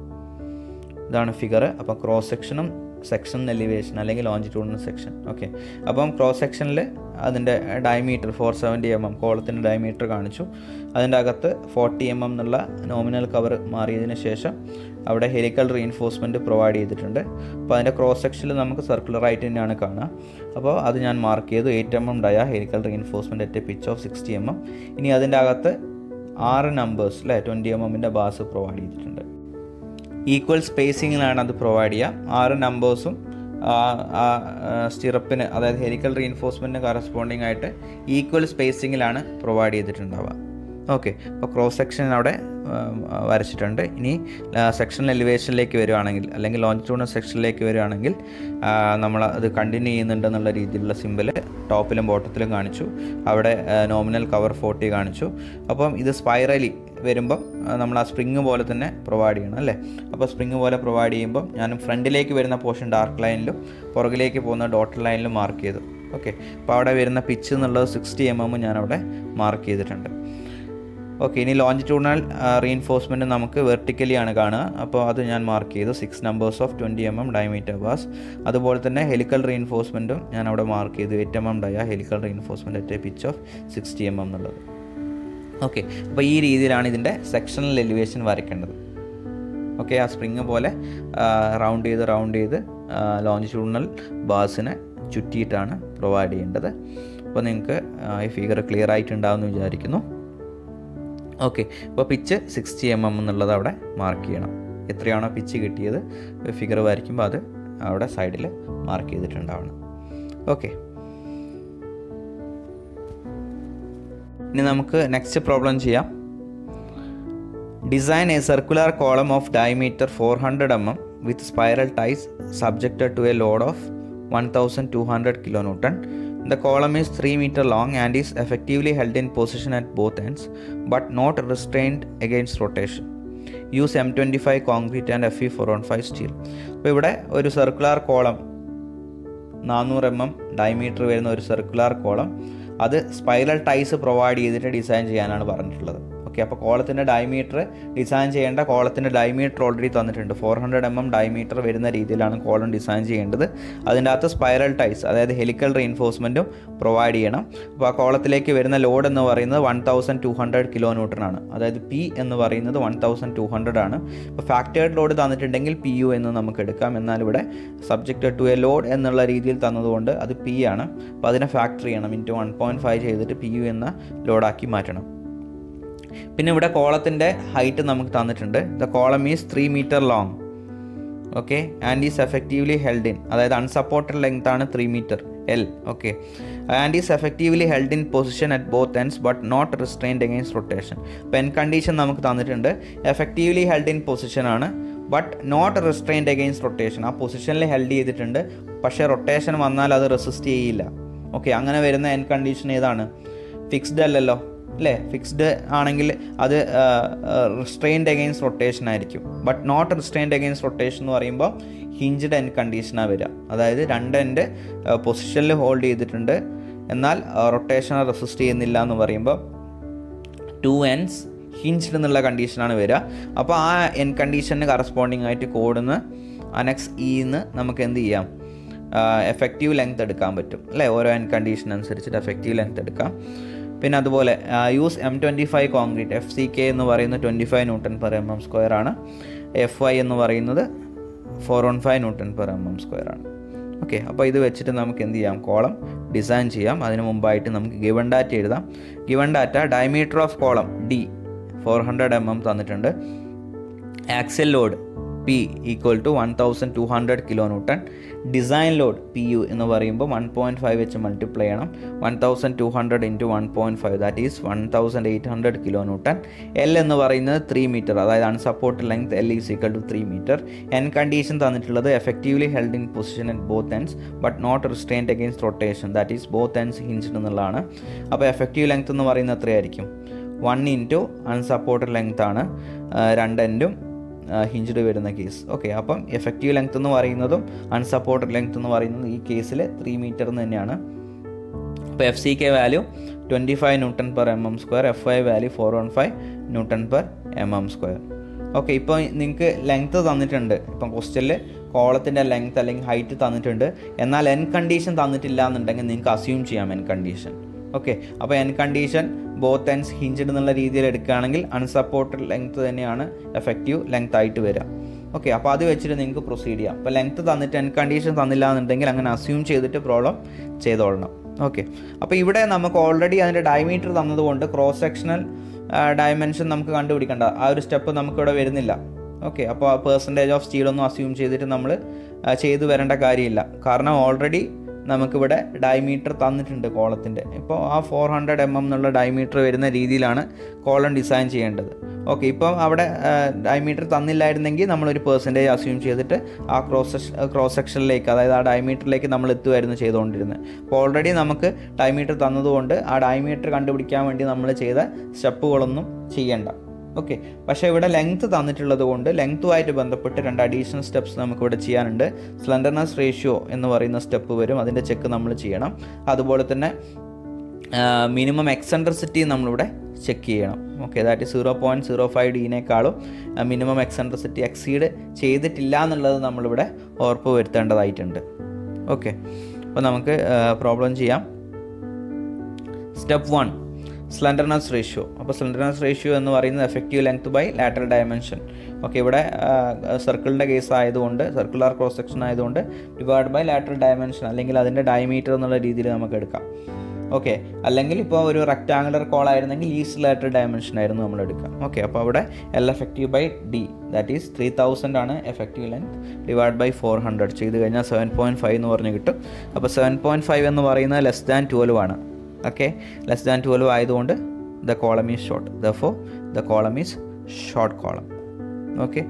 ഇതാണ് ഫിഗർ അപ്പോൾ ക്രോസ് സെക്ഷനും സെക്ഷൻ എലിവേഷൻ അല്ലെങ്കിൽ ലോഞ്ചിറ്റ്യൂണൽ സെക്ഷൻ ഓക്കെ അപ്പം ക്രോസ് സെക്ഷനിൽ അതിൻ്റെ diameter four seventy M M കോളത്തിൻ്റെ ഡയമീറ്റർ കാണിച്ചു അതിൻ്റെ അകത്ത് ഫോർട്ടി എം എം എന്നുള്ള നോമിനൽ കവർ മാറിയതിന് ശേഷം അവിടെ ഹെലിക്കൽ റീഇൻഫോഴ്സ്മെൻറ്റ് പ്രൊവൈഡ് ചെയ്തിട്ടുണ്ട് അപ്പോൾ അതിൻ്റെ ക്രോസ് സെക്ഷനിൽ നമുക്ക് സർക്കുലറായിട്ട് തന്നെയാണ് കാണുക അപ്പോൾ അത് ഞാൻ മാർക്ക് ചെയ്തു eight M M dia helical reinforcement at pitch of sixty M M ഇനി അതിൻ്റെ അകത്ത് ആറ് നമ്പേഴ്സ് അല്ലേ ട്വൻറ്റി എം എമ്മിൻ്റെ ബാസ് പ്രൊവൈഡ് ചെയ്തിട്ടുണ്ട് ഈക്വൽ സ്പേസിങ്ങിലാണ് അത് പ്രൊവൈഡ് ചെയ്യുക ആറ് നമ്പേഴ്സും സ്റ്റിറപ്പിന് അതായത് ഹെലിക്കൽ റീഇൻഫോഴ്സ്മെൻറ്റിന് കറസ്പോണ്ടിങ് ആയിട്ട് ഈക്വൽ സ്പേസിങ്ങിലാണ് പ്രൊവൈഡ് ചെയ്തിട്ടുണ്ടാവുക ഓക്കെ അപ്പോൾ ക്രോസ് സെക്ഷൻ അവിടെ വരച്ചിട്ടുണ്ട് ഇനി സെക്ഷൻ എലിവേഷനിലേക്ക് വരികയാണെങ്കിൽ അല്ലെങ്കിൽ ലോഞ്ചിറ്റ്യൂണൽ സെക്ഷനിലേക്ക് വരികയാണെങ്കിൽ നമ്മൾ അത് കണ്ടിന്യൂ ചെയ്യുന്നുണ്ടെന്നുള്ള രീതിയിലുള്ള സിമ്പിൾ ടോപ്പിലും ബോട്ടത്തിലും കാണിച്ചു അവിടെ നോമിനൽ കവർ ഫോർട്ടി കാണിച്ചു അപ്പം ഇത് സ്പൈറലി വരുമ്പം നമ്മൾ ആ സ്പ്രിങ് പോലെ തന്നെ പ്രൊവൈഡ് ചെയ്യണം അല്ലേ അപ്പോൾ സ്പ്രിങ് പോലെ പ്രൊവൈഡ് ചെയ്യുമ്പം ഞാൻ ഫ്രണ്ടിലേക്ക് വരുന്ന പോർഷൻ ഡാർക്ക് ലൈനിലും പുറകിലേക്ക് പോകുന്ന ഡോട്ടർ ലൈനിലും മാർക്ക് ചെയ്തു ഓക്കെ അപ്പോൾ അവിടെ വരുന്ന പിച്ച് എന്നുള്ളത് സിക്സ്റ്റി എം എം ഞാൻ അവിടെ മാർക്ക് ചെയ്തിട്ടുണ്ട് ഓക്കെ ഇനി ലോഞ്ചിറ്റ്യൂണൽ റീഇൻഫോഴ്സ്മെൻറ്റ് നമുക്ക് വെർട്ടിക്കലി ആണ് കാണുക അപ്പോൾ അത് ഞാൻ മാർക്ക് ചെയ്തു six numbers of twenty M M diameter bars അതുപോലെ തന്നെ ഹെലിക്കൽ റീഇൻഫോഴ്സ്മെൻറ്റും ഞാൻ അവിടെ മാർക്ക് ചെയ്തു eight M M dia helical reinforcement at a pitch of sixty M M എന്നുള്ളത് ഓക്കെ അപ്പോൾ ഈ രീതിയിലാണ് ഇതിൻ്റെ സെക്ഷണൽ എലിവേഷൻ വരയ്ക്കേണ്ടത് ഓക്കെ ആ സ്പ്രിങ് പോലെ റൗണ്ട് ചെയ്ത് റൗണ്ട് ചെയ്ത് ലോഞ്ചിറ്റ്യൂണൽ ബാസിനെ ചുറ്റിയിട്ടാണ് പ്രൊവൈഡ് ചെയ്യേണ്ടത് അപ്പോൾ നിങ്ങൾക്ക് ഈ ഫിഗർ ക്ലിയർ ആയിട്ടുണ്ടാവുമെന്ന് വിചാരിക്കുന്നു ഓക്കെ അപ്പോൾ പിച്ച് സിക്സ്റ്റി എം എം എന്നുള്ളത് അവിടെ മാർക്ക് ചെയ്യണം എത്രയാണോ പിച്ച് കിട്ടിയത് ഫിഗർ വരയ്ക്കുമ്പോൾ അത് അവിടെ സൈഡിൽ മാർക്ക് ചെയ്തിട്ടുണ്ടാവണം ഓക്കെ ഇനി നമുക്ക് നെക്സ്റ്റ് പ്രോബ്ലം ചെയ്യാം design a circular column of diameter four hundred M M with spiral ties subjected to a load of one thousand two hundred kilo newton The column is 3 meter long and is effectively held in position at both ends but not restrained against rotation. Use M twenty five concrete and F E four one five steel അപ്പോൾ ഇവിടെ ഒരു സർക്കുലാർ കോളം നാനൂറ് എം എം ഡയമീറ്റർ വരുന്ന ഒരു സർക്കുലാർ കോളം അത് സ്പൈറൽ ടൈസ് പ്രൊവൈഡ് ചെയ്തിട്ട് ഡിസൈൻ ചെയ്യാനാണ് പറഞ്ഞിട്ടുള്ളത് ഓക്കെ അപ്പോൾ കോളത്തിൻ്റെ ഡയമീറ്റർ ഡിസൈൻ ചെയ്യേണ്ട കോളത്തിൻ്റെ ഡയമീറ്റർ ഓൾറെഡി തന്നിട്ടുണ്ട് four hundred M M diameter വരുന്ന രീതിയിലാണ് കോളം ഡിസൈൻ ചെയ്യേണ്ടത് അതിൻ്റെ അകത്ത് സ്പൈറൽ ടൈസ് അതായത് ഹെലിക്കൽ റീഇൻഫോഴ്സ്മെൻറ്റും പ്രൊവൈഡ് ചെയ്യണം അപ്പോൾ ആ കോളത്തിലേക്ക് വരുന്ന ലോഡ് എന്ന് പറയുന്നത് one thousand two hundred kilo newton ആണ് അതായത് പി എന്ന് പറയുന്നത് വൺ തൗസൻഡ് ടു ഹൺഡ്രഡ് ആണ് അപ്പോൾ ഫാക്ടേർഡ് ലോഡ് തന്നിട്ടുണ്ടെങ്കിൽ പി യു എന്ന് നമുക്ക് എടുക്കാം എന്നാൽ ഇവിടെ സബ്ജക്റ്റ് ടു എ ലോഡ് എന്നുള്ള രീതിയിൽ തന്നതുകൊണ്ട് അത് പി ആണ് അപ്പോൾ അതിനെ ഫാക്ടർ ചെയ്യണം ഇൻറ്റു വൺ പോയിൻറ്റ് ഫൈവ് ചെയ്തിട്ട് പി യു എന്ന ലോഡാക്കി മാറ്റണം പിന്നെ ഇവിടെ കോളത്തിൻ്റെ ഹൈറ്റ് നമുക്ക് തന്നിട്ടുണ്ട് the column is three metre long okay and is effectively held in അതായത് അൺസപ്പോർട്ടഡ് ലെങ്ത് ആണ് three metre L okay and is effectively held in position at both ends but not restrained against rotation പെൻ കണ്ടീഷൻ നമുക്ക് തന്നിട്ടുണ്ട് എഫക്റ്റീവ്ലി ഹെൽഡ് ഇൻ പൊസിഷൻ ആണ് but not restrained against rotation ആ പൊസിഷനിൽ ഹെൽഡ് ചെയ്തിട്ടുണ്ട് പക്ഷേ റൊട്ടേഷൻ വന്നാൽ അത് റെസിസ്റ്റ് ചെയ്യില്ല ഓക്കെ അങ്ങനെ വരുന്ന എൻ കണ്ടീഷൻ ഏതാണ് ഫിക്സ്ഡ് അല്ലല്ലോ അല്ലേ ഫിക്സ്ഡ് ആണെങ്കിൽ അത് റിസ്ട്രെയിൻഡ് അഗെയിൻസ്റ്റ് റൊട്ടേഷൻ ആയിരിക്കും but not restrained against rotation എന്ന് പറയുമ്പോൾ ഹിഞ്ച്ഡ് എൻഡ് കണ്ടീഷനാണ് വരിക അതായത് രണ്ട് എൻഡ് പൊസിഷനിൽ ഹോൾഡ് ചെയ്തിട്ടുണ്ട് എന്നാൽ റൊട്ടേഷനെ റെസിസ്റ്റ് ചെയ്യുന്നില്ല എന്ന് പറയുമ്പോൾ ടു എൻഡ്സ് ഹിഞ്ച്ഡ് എന്നുള്ള കണ്ടീഷനാണ് വരിക അപ്പോൾ ആ എൻ കണ്ടീഷന് കറസ്പോണ്ടിങ് ആയിട്ട് കോഡുന്ന് അനക്സ് ഇന്ന് നമുക്ക് എന്ത് ചെയ്യാം എഫക്റ്റീവ് ലെങ്ത് എടുക്കാൻ പറ്റും അല്ലേ ഓരോ എൻ കണ്ടീഷൻ അനുസരിച്ചിട്ട് എഫക്റ്റീവ് ലെങ്ത് എടുക്കാം പിന്നെ അതുപോലെ use M twenty five concrete F C K എന്ന് പറയുന്നത് twenty five newton per M M square ആണ് എഫ് വൈ എന്ന് പറയുന്നത് four one five newton per M M square ആണ് ഓക്കെ അപ്പോൾ ഇത് വെച്ചിട്ട് നമുക്ക് എന്ത് ചെയ്യാം കോളം ഡിസൈൻ ചെയ്യാം അതിന് മുമ്പായിട്ട് നമുക്ക് ഗിവൺ ഡാറ്റ എഴുതാം given data diameter of column D four hundred M M തന്നിട്ടുണ്ട് axial load P equal to one thousand two hundred kilo newton design load P U എന്ന് പറയുമ്പോൾ വൺ പോയിൻറ്റ് ഫൈവ് വെച്ച് മൾട്ടിപ്ലൈ ചെയ്യണം one thousand two hundred into one point five that is one thousand eight hundred kilo newton L എന്ന് പറയുന്നത് ത്രീ മീറ്റർ അതായത് unsupport length L is equal to three metre end condition തന്നിട്ടുള്ളത് effectively held in position at both ends but not restraint against rotation that is both ends hinged എന്നുള്ളതാണ് അപ്പോൾ എഫക്റ്റീവ് ലെങ്ത് എന്ന് പറയുന്നത് എത്രയായിരിക്കും വൺ ഇൻറ്റു അൺസപ്പോർട്ടഡ് ലെങ്ത് ആണ് രണ്ട് എൻഡും ഹിഞ്ച്ഡ് വരുന്ന കേസ് ഓക്കെ അപ്പം എഫക്റ്റീവ് ലെങ്ത് എന്ന് പറയുന്നതും അൺസപ്പോർട്ടഡ് ലെങ്ത് എന്ന് പറയുന്നതും ഈ കേസിൽ ത്രീ മീറ്റർ എന്ന് തന്നെയാണ് അപ്പോൾ F C K value twenty five newton per M M square F I value four one five newton per M M square okay ഇപ്പോൾ നിങ്ങൾക്ക് ലെങ്ത്ത് തന്നിട്ടുണ്ട് ഇപ്പം ക്വസ്റ്റ്യനിൽ കോളത്തിൻ്റെ ലെങ്ത് അല്ലെങ്കിൽ ഹൈറ്റ് തന്നിട്ടുണ്ട് എന്നാൽ എൻ കണ്ടീഷൻ തന്നിട്ടില്ല എന്നുണ്ടെങ്കിൽ നിങ്ങൾക്ക് അസ്യൂം ചെയ്യാം എൻ കണ്ടീഷൻ ഓക്കെ അപ്പോൾ end condition both ends hinged എന്നുള്ള രീതിയിൽ എടുക്കുകയാണെങ്കിൽ അൺസപ്പോർട്ടഡ് ലെങ്ത് തന്നെയാണ് എഫക്റ്റീവ് ലെങ്ത് ആയിട്ട് വരിക ഓക്കെ അപ്പോൾ അത് വെച്ചിട്ട് നിങ്ങൾക്ക് പ്രൊസീഡ് ചെയ്യാം അപ്പോൾ ലെങ്ത് തന്നിട്ട് എൻ കണ്ടീഷൻ തന്നില്ല എന്നുണ്ടെങ്കിൽ അങ്ങനെ അസ്യൂം ചെയ്തിട്ട് പ്രോബ്ലം ചെയ്തോളണം ഓക്കെ അപ്പോൾ ഇവിടെ നമുക്ക് ഓൾറെഡി അതിൻ്റെ ഡയമീറ്റർ തന്നതുകൊണ്ട് ക്രോസ് സെക്ഷണൽ ഡയമെൻഷൻ നമുക്ക് കണ്ടുപിടിക്കേണ്ട ആ ഒരു സ്റ്റെപ്പ് നമുക്കിവിടെ വരുന്നില്ല ഓക്കെ അപ്പോൾ പേഴ്സൻറ്റേജ് ഓഫ് സ്റ്റീലൊന്നും അസ്യൂം ചെയ്തിട്ട് നമ്മൾ ചെയ്തു വരേണ്ട കാര്യമില്ല കാരണം ഓൾറെഡി നമുക്കിവിടെ ഡയമീറ്റർ തന്നിട്ടുണ്ട് കോളത്തിൻ്റെ ഇപ്പോൾ ആ ഫോർ ഹൺഡ്രഡ് എം എം എന്നുള്ള ഡയമീറ്റർ വരുന്ന രീതിയിലാണ് കോളം ഡിസൈൻ ചെയ്യേണ്ടത് ഓക്കെ ഇപ്പോൾ അവിടെ ഡയമീറ്റർ തന്നില്ലായിരുന്നെങ്കിൽ നമ്മളൊരു പെർസെൻറ്റേജ് അസ്യൂം ചെയ്തിട്ട് ആ ക്രോസ് ക്രോസ് സെക്ഷനിലേക്ക് അതായത് ആ ഡയമീറ്ററിലേക്ക് നമ്മൾ എത്തുമായിരുന്നു ചെയ്തുകൊണ്ടിരുന്നത് അപ്പോൾ ഓൾറെഡി നമുക്ക് ഡയമീറ്റർ തന്നതുകൊണ്ട് ആ ഡയമീറ്റർ കണ്ടുപിടിക്കാൻ വേണ്ടി നമ്മൾ ചെയ്ത സ്റ്റെപ്പുകളൊന്നും ചെയ്യേണ്ട ഓക്കെ പക്ഷേ ഇവിടെ ലെങ്ത് തന്നിട്ടുള്ളത് കൊണ്ട് ലെങ്ത്തുമായിട്ട് ബന്ധപ്പെട്ട് രണ്ട് അഡീഷണൽ സ്റ്റെപ്സ് നമുക്കിവിടെ ചെയ്യാനുണ്ട് സ്ലെൻഡർനെസ് റേഷ്യോ എന്ന് പറയുന്ന സ്റ്റെപ്പ് വരും അതിൻ്റെ ചെക്ക് നമ്മൾ ചെയ്യണം അതുപോലെ തന്നെ മിനിമം എക്സെൻട്രസിറ്റി നമ്മളിവിടെ ചെക്ക് ചെയ്യണം okay that zero point zero five ഡിനേക്കാളും മിനിമം എക്സെൻട്രസിറ്റി എക്സീഡ് ചെയ്തിട്ടില്ല എന്നുള്ളത് നമ്മളിവിടെ ഉറപ്പ് വരുത്തേണ്ടതായിട്ടുണ്ട് ഓക്കെ അപ്പോൾ നമുക്ക് പ്രോബ്ലം ചെയ്യാം സ്റ്റെപ്പ് വൺ സ്ലെൻഡർനെസ് റേഷ്യോ അപ്പോൾ സ്ലെൻഡർനെസ് റേഷ്യോ എന്ന് പറയുന്നത് effective length by lateral dimension okay ഇവിടെ സർക്കിളിൻ്റെ കേസ് ആയതുകൊണ്ട് സർക്കുലർ ക്രോസ് സെക്ഷൻ ആയതുകൊണ്ട് ഡിവൈഡ് ബൈ ലാറ്ററൽ ഡയമെൻഷൻ അല്ലെങ്കിൽ അതിൻ്റെ ഡയമീറ്റർ എന്നുള്ള രീതിയിൽ നമുക്ക് എടുക്കാം ഓക്കെ അല്ലെങ്കിൽ ഇപ്പോൾ ഒരു റെക്റ്റാങ്കുലർ കോൾ ആയിരുന്നെങ്കിൽ ഈസ്റ്റ് ലാറ്ററൽ ഡയമെൻഷൻ ആയിരുന്നു നമ്മൾ എടുക്കുക ഓക്കെ അപ്പോൾ അവിടെ L effective by D that is three thousand ആണ് effective length divide by four hundred ചെയ്ത് കഴിഞ്ഞാൽ സെവൻ പോയിൻറ്റ് ഫൈവ് എന്ന് പറഞ്ഞ് കിട്ടും അപ്പോൾ സെവൻ പോയിൻറ്റ് ഫൈവ് എന്ന് പറയുന്നത് ലെസ് ദാൻ ട്വൽവ് ആണ് ഓക്കെ ലെസ് ദാൻ ട്വൽവ് ആയതുകൊണ്ട് the column is short therefore the column is short column okay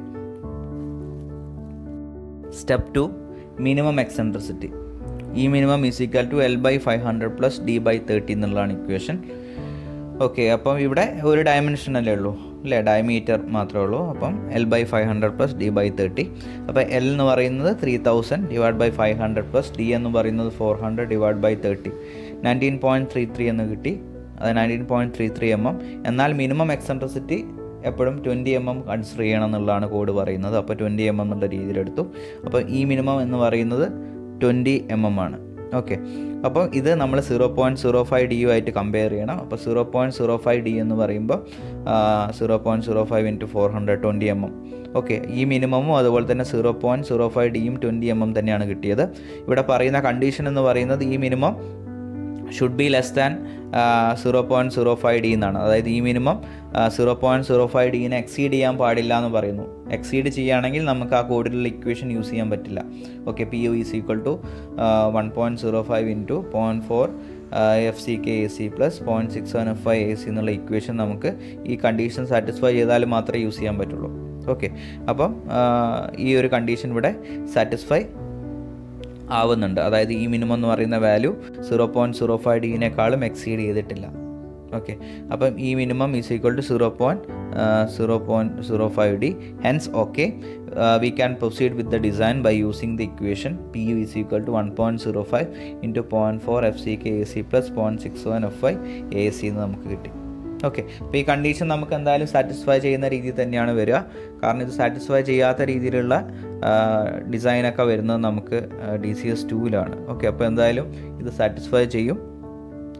step two minimum eccentricity ഈ minimum is equal to L by five hundred plus D by thirty എന്നുള്ളതാണ് ഇക്വേഷൻ ഓക്കെ അപ്പം ഇവിടെ ഒരു ഡയമെൻഷൻ അല്ലേ ഉള്ളൂ അല്ലേ ഡയമീറ്റർ മാത്രമേ ഉള്ളൂ അപ്പം L by five hundred plus D by thirty അപ്പോൾ എൽ എന്ന് പറയുന്നത് three thousand divide by five hundred plus D എന്ന് പറയുന്നത് four hundred divide by thirty nineteen point three three എന്ന് കിട്ടി അത് nineteen point three three M M എന്നാൽ മിനിമം എക്സെൻട്രിസിറ്റി എപ്പോഴും ട്വൻറ്റി എം എം കൺസിഡർ ചെയ്യണം എന്നുള്ളതാണ് കോഡ് പറയുന്നത് അപ്പോൾ ട്വൻറ്റി എം എം എന്നുള്ള രീതിയിലെടുത്തു അപ്പോൾ ഈ മിനിമം എന്ന് പറയുന്നത് ട്വൻറ്റി എം എം ആണ് ഓക്കെ അപ്പോൾ ഇത് നമ്മൾ zero point zero five D U ആയിട്ട് കമ്പയർ ചെയ്യണം അപ്പോൾ zero point zero five D എന്ന് പറയുമ്പോൾ zero point zero five into four hundred twenty M M okay ഈ മിനിമമും അതുപോലെ തന്നെ സീറോ പോയിൻറ്റ് സീറോ ഫൈവ് ഡിയും ട്വൻറ്റി എം എം തന്നെയാണ് കിട്ടിയത് ഇവിടെ പറയുന്ന കണ്ടീഷൻ എന്ന് പറയുന്നത് ഈ minimum should be less than zero point zero five D എന്നാണ് അതായത് ഈ minimum zero point zero five ഡീനെ എക്സീഡ് ചെയ്യാൻ പാടില്ല എന്ന് പറയുന്നു എക്സീഡ് ചെയ്യുകയാണെങ്കിൽ നമുക്ക് ആ കോഡിലുള്ള ഇക്വേഷൻ യൂസ് ചെയ്യാൻ പറ്റില്ല okay P U is equal to one point zero five into point four F C K A C plus point six seven F I A C എന്നുള്ള ഇക്വേഷൻ നമുക്ക് ഈ കണ്ടീഷൻ സാറ്റിസ്ഫൈ ചെയ്താൽ മാത്രമേ യൂസ് ചെയ്യാൻ പറ്റുള്ളൂ ഓക്കെ അപ്പം ഈ ഒരു കണ്ടീഷൻ ഇവിടെ സാറ്റിസ്ഫൈ ആവുന്നുണ്ട് അതായത് ഈ മിനിമം എന്ന് പറയുന്ന value zero point zero five ഡിനേക്കാളും എക്സീഡ് ചെയ്തിട്ടില്ല ഓക്കെ അപ്പം ഈ minimum is equal to zero point zero point zero five D hence okay we can proceed with the design by using the equation P U is equal to one point zero five into point four F C K A C plus point six seven F I A C എന്ന് നമുക്ക് കിട്ടി ഓക്കെ അപ്പോൾ ഈ കണ്ടീഷൻ നമുക്ക് എന്തായാലും സാറ്റിസ്ഫൈ ചെയ്യുന്ന രീതിയിൽ തന്നെയാണ് വരിക കാരണം ഇത് സാറ്റിസ്ഫൈ ചെയ്യാത്ത രീതിയിലുള്ള ഡിസൈനൊക്കെ വരുന്നത് നമുക്ക് ഡി സി എസ് ടൂവിലാണ് ഓക്കെ അപ്പോൾ എന്തായാലും ഇത് സാറ്റിസ്ഫൈ ചെയ്യും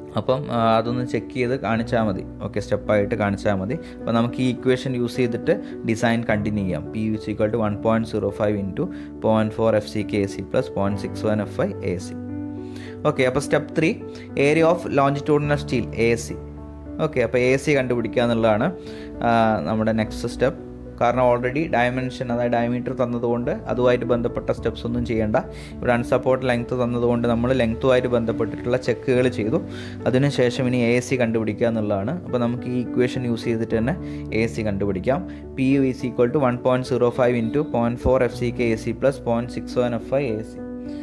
അപ്പം ആ, അതൊന്ന് ചെക്ക് ചെയ്ത് കാണിച്ചാൽ മതി ഓക്കെ സ്റ്റെപ്പായിട്ട് കാണിച്ചാൽ മതി അപ്പോൾ നമുക്ക് ഈ ഇക്വേഷൻ യൂസ് ചെയ്തിട്ട് ഡിസൈൻ കണ്ടിന്യൂ ചെയ്യാം P U C to one point zero five into point four F C K A C plus point six one F I A C okay അപ്പോൾ step three area of longitudinal steel A C okay അപ്പോൾ എ സി കണ്ടുപിടിക്കുക എന്നുള്ളതാണ് ആ, നമ്മുടെ നെക്സ്റ്റ് സ്റ്റെപ്പ് കാരണം ഓൾറെഡി ഡയമെൻഷൻ അതായത് ഡയമീറ്റർ തന്നതുകൊണ്ട് അതുമായിട്ട് ബന്ധപ്പെട്ട സ്റ്റെപ്സ് ഒന്നും ചെയ്യേണ്ട ഇവിടെ അൺസപ്പോർട്ട് ലെങ്ത് തന്നതുകൊണ്ട് നമ്മൾ ലെങ്ത്തുമായിട്ട് ബന്ധപ്പെട്ടിട്ടുള്ള ചെക്കുകൾ ചെയ്തു അതിനുശേഷം ഇനി എ സി കണ്ടുപിടിക്കുക എന്നുള്ളതാണ് അപ്പോൾ നമുക്ക് ഈ ഇക്വേഷൻ യൂസ് ചെയ്തിട്ട് തന്നെ എ സി കണ്ടുപിടിക്കാം P U is equal to one point zero five into point four F C K A C plus point six one F I A C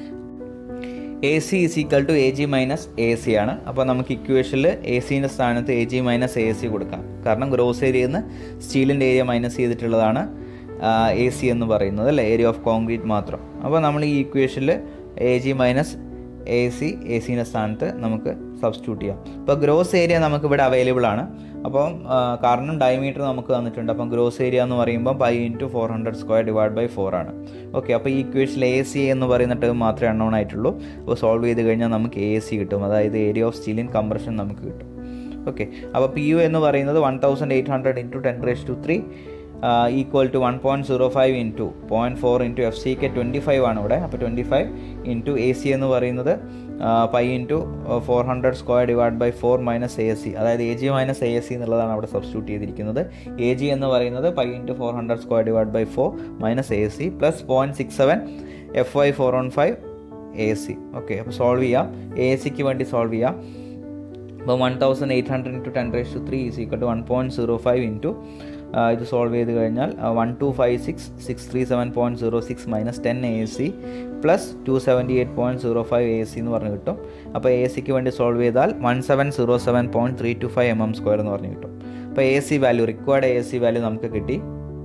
A C is equal to A G minus A C ആണ് അപ്പോൾ നമുക്ക് ഇക്വേഷനിൽ എ സിൻ്റെ സ്ഥാനത്ത് A G minus A C കൊടുക്കാം കാരണം ഗ്രോസ് ഏരിയയിൽ നിന്ന് സ്റ്റീലിൻ്റെ ഏരിയ മൈനസ് ചെയ്തിട്ടുള്ളതാണ് എ സി എന്ന് പറയുന്നത് അല്ലേ ഏരിയ ഓഫ് കോൺക്രീറ്റ് മാത്രം അപ്പോൾ നമ്മൾ ഈ ഇക്വേഷനിൽ A G minus A C A സിൻ്റെ സ്ഥാനത്ത് നമുക്ക് സബ്സ്റ്റിറ്റ്യൂട്ട് ചെയ്യാം അപ്പോൾ ഗ്രോസ് ഏരിയ നമുക്ക് ഇവിടെ അവൈലബിൾ ആണ് അപ്പം ആ, കാരണം ഡയമീറ്റർ നമുക്ക് തന്നിട്ടുണ്ട് അപ്പം ഗ്രോസ് ഏരിയ എന്ന് പറയുമ്പോൾ pi into four hundred square divide by four ആണ് ഓക്കെ അപ്പോൾ ഈ ഇക്വേഷനിൽ എ സി എന്ന് പറയുന്ന ടേം മാത്രമേ അൺനോൺ ആയിട്ടുള്ളൂ അപ്പോൾ സോൾവ് ചെയ്ത് കഴിഞ്ഞാൽ നമുക്ക് എ സി കിട്ടും അതായത് area of steel in compression നമുക്ക് കിട്ടും ഓക്കെ അപ്പോൾ പി യു എന്ന് പറയുന്നത് one thousand eight hundred into ten raise to three equal to one point zero five into point four into F C K twenty five ആണ് ഇവിടെ അപ്പോൾ twenty five into A C എന്ന് പറയുന്നത് pi into four hundred square divide by four minus A C അതായത് A G minus A C എന്നുള്ളതാണ് അവിടെ സബ്സ്റ്റിറ്റ്യൂട്ട് ചെയ്തിരിക്കുന്നത് എ ജി എന്ന് പറയുന്നത് pi into four hundred square divide by four minus A C plus point six seven F Y four one five A C okay അപ്പോൾ സോൾവ് ചെയ്യാം എ സിക്ക് വേണ്ടി സോൾവ് ചെയ്യാം അപ്പോൾ one thousand eight hundred into ten raise to three is equal to one point zero five into ഇത് സോൾവ് ചെയ്ത് കഴിഞ്ഞാൽ one two five six six three seven point zero six minus ten A C plus two seventy eight point zero five A C എന്ന് പറഞ്ഞ് കിട്ടും അപ്പോൾ എ സിക്ക് വേണ്ടി സോൾവ് ചെയ്താൽ one seven zero seven point three two five M M square എന്ന് പറഞ്ഞ് കിട്ടും അപ്പോൾ A C value required A C value നമുക്ക് കിട്ടി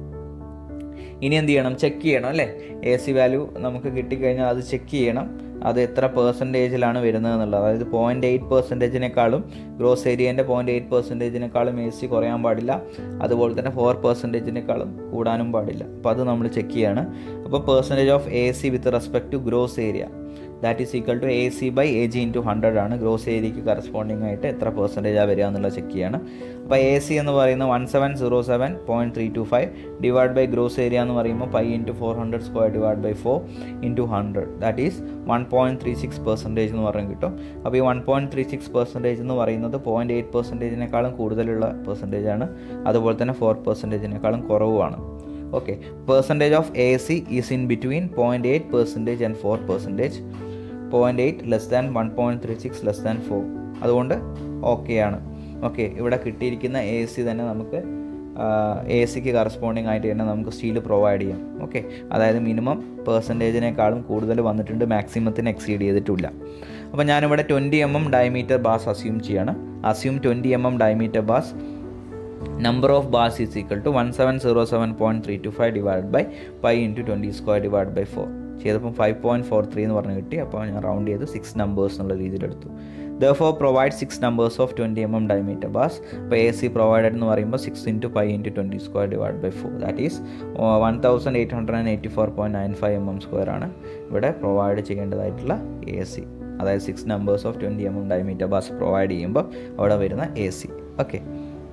ഇനി എന്ത് ചെയ്യണം ചെക്ക് ചെയ്യണം അല്ലേ എ സി വാല്യൂ നമുക്ക് കിട്ടിക്കഴിഞ്ഞാൽ അത് ചെക്ക് ചെയ്യണം അത് എത്ര പെർസെൻറ്റേജിലാണ് വരുന്നത് എന്നുള്ളത് അതായത് പോയിൻറ്റ് എയ്റ്റ് പെർസെൻറ്റേജിനേക്കാളും ഗ്രോസ് ഏരിയേൻ്റെ പോയിൻറ്റ് എയ്റ്റ് പെർസെൻറ്റേജിനേക്കാളും എ സി കുറയാൻ പാടില്ല അതുപോലെ തന്നെ ഫോർ പെർസെൻറ്റേജിനേക്കാളും കൂടാനും പാടില്ല അപ്പോൾ അത് നമ്മൾ ചെക്ക് ചെയ്യാണ് അപ്പോൾ percentage of A C with respect to gross area that is equal to A C by A G into hundred ആണ് ഗ്രോസ് ഏരിയയ്ക്ക് കറസ്പോണ്ടിങ് ആയിട്ട് എത്ര പെർസെൻറ്റേജാണ് വരിക എന്നുള്ളത് ചെക്ക് ചെയ്യാണ് അപ്പോൾ എ സി എന്ന് പറയുന്നത് one seven zero seven point three two five divide by gross area എന്ന് പറയുമ്പോൾ pi into four hundred square divide by four into hundred that is one point three six percentage എന്ന് പറഞ്ഞ് കിട്ടും അപ്പോൾ ഈ one point three six percentage എന്ന് പറയുന്നത് പോയിൻറ്റ് എയ്റ്റ് പെർസെൻറ്റേജിനേക്കാളും കൂടുതലുള്ള പെർസെൻറ്റേജ് ആണ് അതുപോലെ തന്നെ ഫോർ പെർസെൻറ്റേജിനേക്കാളും കുറവുമാണ് okay percentage of A C is in between point eight percentage and four percentage point eight less than one point three six less than four അതുകൊണ്ട് ഓക്കെ ആണ് ഓക്കെ ഇവിടെ കിട്ടിയിരിക്കുന്ന എ സി തന്നെ നമുക്ക് എ സിക്ക് കറസ്പോണ്ടിങ് ആയിട്ട് തന്നെ നമുക്ക് സ്റ്റീൽ പ്രൊവൈഡ് ചെയ്യാം ഓക്കെ അതായത് മിനിമം പെർസെൻറ്റേജിനേക്കാളും കൂടുതൽ വന്നിട്ടുണ്ട് മാക്സിമത്തിന് എക്സീഡ് ചെയ്തിട്ടില്ല അപ്പോൾ ഞാനിവിടെ twenty M M diameter bars assume ചെയ്യാണ് assume twenty M M diameter bars number of bars is equal to one seven zero seven point three two five divide by five into twenty square divide by four ചെയ്തപ്പം ഫൈവ് പോയിൻറ്റ് ഫോർ ത്രീ എന്ന് പറഞ്ഞ് കിട്ടി അപ്പോൾ ഞാൻ റൗണ്ട് ചെയ്ത് സിക്സ് നമ്പേഴ്സ് എന്നുള്ള രീതിയിലെടുത്തു the four provide six numbers of twenty M M diameter bars അപ്പോൾ എ സി പ്രൊവൈഡഡ് എന്ന് പറയുമ്പോൾ six into five into twenty square divide by four that is one thousand eight hundred and eighty four point nine five M M square ആണ് ഇവിടെ പ്രൊവൈഡ് ചെയ്യേണ്ടതായിട്ടുള്ള എ സി അതായത് six numbers of twenty M M diameter bars provide ചെയ്യുമ്പോൾ അവിടെ വരുന്ന A C okay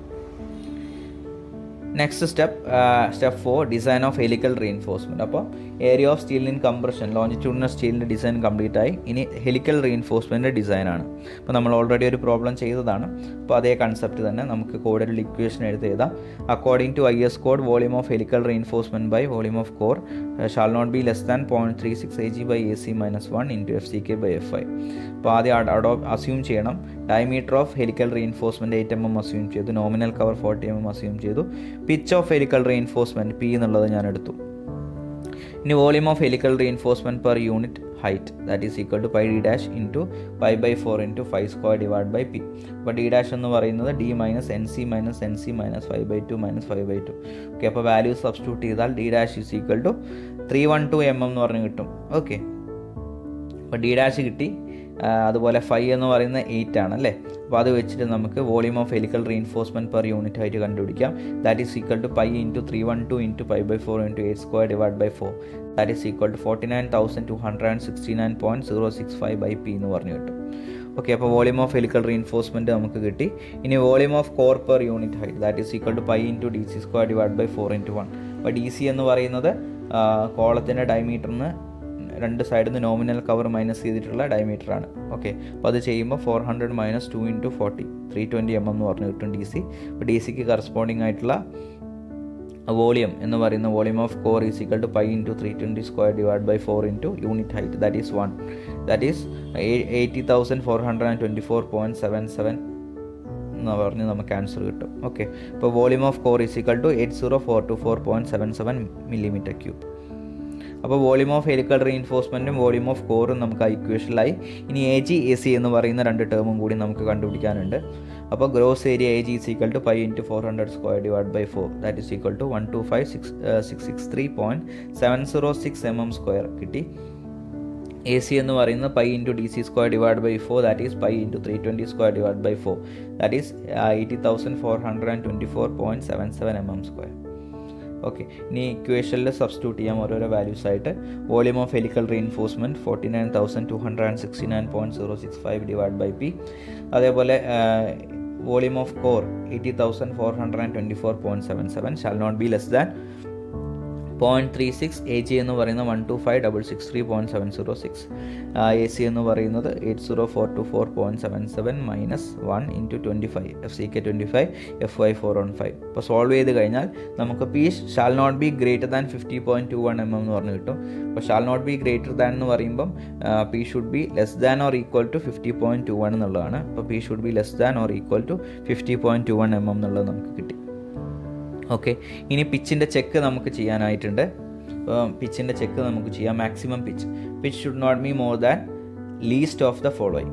next step step four design of helical reinforcement അപ്പോൾ area of steel in compression longitudinal സ്റ്റീലിൻ്റെ ഡിസൈൻ കംപ്ലീറ്റ് ആയി ഇനി ഹെലിക്കൽ റീഇൻഫോഴ്സ്മെൻറ്റ് ഡിസൈനാണ് അപ്പോൾ നമ്മൾ ഓൾറെഡി ഒരു പ്രോബ്ലം ചെയ്തതാണ് അപ്പോൾ അതേ കൺസെപ്റ്റ് തന്നെ നമുക്ക് കോഡിൽ ഇക്വേഷൻ എഴുതി എഴുതാം according to I S code volume of helical reinforcement by volume of core shall not be less than point three six A G by A C minus one into F C K by F I അപ്പോൾ ആദ്യം അഡോ അസ്യൂം ചെയ്യണം diameter of helical reinforcement eight M M assume ചെയ്തു nominal cover forty M M assume ചെയ്തു pitch of helical reinforcement P എന്നുള്ളത് ഞാൻ എടുത്തു ഇനി volume of helical reinforcement per unit height that is equal to pi D dash into pi by four into five square divide by P അപ്പോൾ ഡി ഡാഷ് എന്ന് പറയുന്നത് D minus N C minus N C minus five by two minus five by two okay അപ്പോൾ വാല്യൂ സബ്സ്റ്റിറ്റ്യൂട്ട് ചെയ്താൽ D dash is equal to three one two M M എന്ന് പറഞ്ഞ് കിട്ടും ഓക്കെ അപ്പോൾ ഡി ഡാഷ് കിട്ടി അതുപോലെ ഫൈവ് എന്ന് പറയുന്നത് എയ്റ്റ് ആണ് അല്ലേ അപ്പോൾ അത് വെച്ചിട്ട് നമുക്ക് volume of helical reinforcement per unit ആയിട്ട് കണ്ടുപിടിക്കാം that is equal to pi into three one two into five by four into eight square divide by four that is equal to forty nine thousand two hundred and sixty nine point zero six five by P എന്ന് പറഞ്ഞു കിട്ടും ഓക്കെ അപ്പോൾ വോളിയം ഓഫ് ഹെലിക്കൽ റീഇൻഫോഴ്സ്മെൻറ്റ് നമുക്ക് കിട്ടി ഇനി volume of core per unit height that is equal to pi into D C square divide by four into one അപ്പോൾ ഡി സി എന്ന് പറയുന്നത് കോളത്തിൻ്റെ ഡയമീറ്ററിന് രണ്ട് സൈഡിൽ നിന്ന് നോമിനൽ കവർ മൈനസ് ചെയ്തിട്ടുള്ള ഡയമീറ്റർ ആണ് ഓക്കെ അപ്പോൾ അത് ചെയ്യുമ്പോൾ four hundred minus two into forty three twenty M M എന്ന് പറഞ്ഞു കിട്ടും ഡി സി അപ്പോൾ ഡി സിക്ക് കറസ്പോണ്ടിങ് ആയിട്ടുള്ള വോളിയം എന്ന് പറയുന്ന volume of core is equal to pi into three twenty square divide by four into unit height that is one that is eighty thousand four hundred and twenty four point seven seven എന്ന് പറഞ്ഞ് നമുക്ക് ആൻസർ കിട്ടും ഓക്കെ ഇപ്പോൾ volume of core is equal to eight zero four two four point seven seven millimetre cube അപ്പോൾ വോളിയം ഓഫ് ഹെലിക്കൽ റീഇൻഫോഴ്സ്മെൻറ്റും വോളിയം ഓഫ് കോറും നമുക്ക് ആ ഇക്വേഷനിലായി ഇനി എ ജി എ സി എന്ന് പറയുന്ന രണ്ട് ടേമും കൂടി നമുക്ക് കണ്ടുപിടിക്കാനുണ്ട് അപ്പോൾ gross area A G is equal to five into four hundred square divide by four that is equal to one two five six six six three point seven zero six M M square കിട്ടി എ സി എന്ന് പറയുന്നത് pi into D C square divide by four that is pi into three twenty square divide by four that is eighty thousand four hundred and twenty four point seven seven M M square okay ഇനി ഇക്വേഷനിൽ സബ്സ്റ്റിറ്റ്യൂട്ട് ചെയ്യാം ഓരോരോ വാല്യൂസ് ആയിട്ട് volume of helical reinforcement forty nine thousand two hundred and sixty nine point zero six five divide by P അതേപോലെ volume of core eighty thousand four hundred and twenty four point seven seven shall not be less than point three six A G എന്ന് പറയുന്നത് one two five double six three point seven zero six A C എന്ന് പറയുന്നത് eight zero four two four point seven seven minus one into twenty five F C K twenty five F Y four one five ഇപ്പോൾ സോൾവ് ചെയ്ത് കഴിഞ്ഞാൽ നമുക്ക് P shall not be greater than fifty point two one M M എന്ന് പറഞ്ഞ് കിട്ടും അപ്പോൾ shall not be greater than എന്ന് പറയുമ്പം P should be less than or equal to fifty point two one എന്നുള്ളതാണ് അപ്പോൾ P should be less than or equal to fifty point two one M M എന്നുള്ളത് നമുക്ക് കിട്ടി ഓക്കെ ഇനി പിച്ചിൻ്റെ ചെക്ക് നമുക്ക് ചെയ്യാനായിട്ടുണ്ട് പിച്ചിൻ്റെ ചെക്ക് നമുക്ക് ചെയ്യാം maximum pitch pitch should not be more than least of the following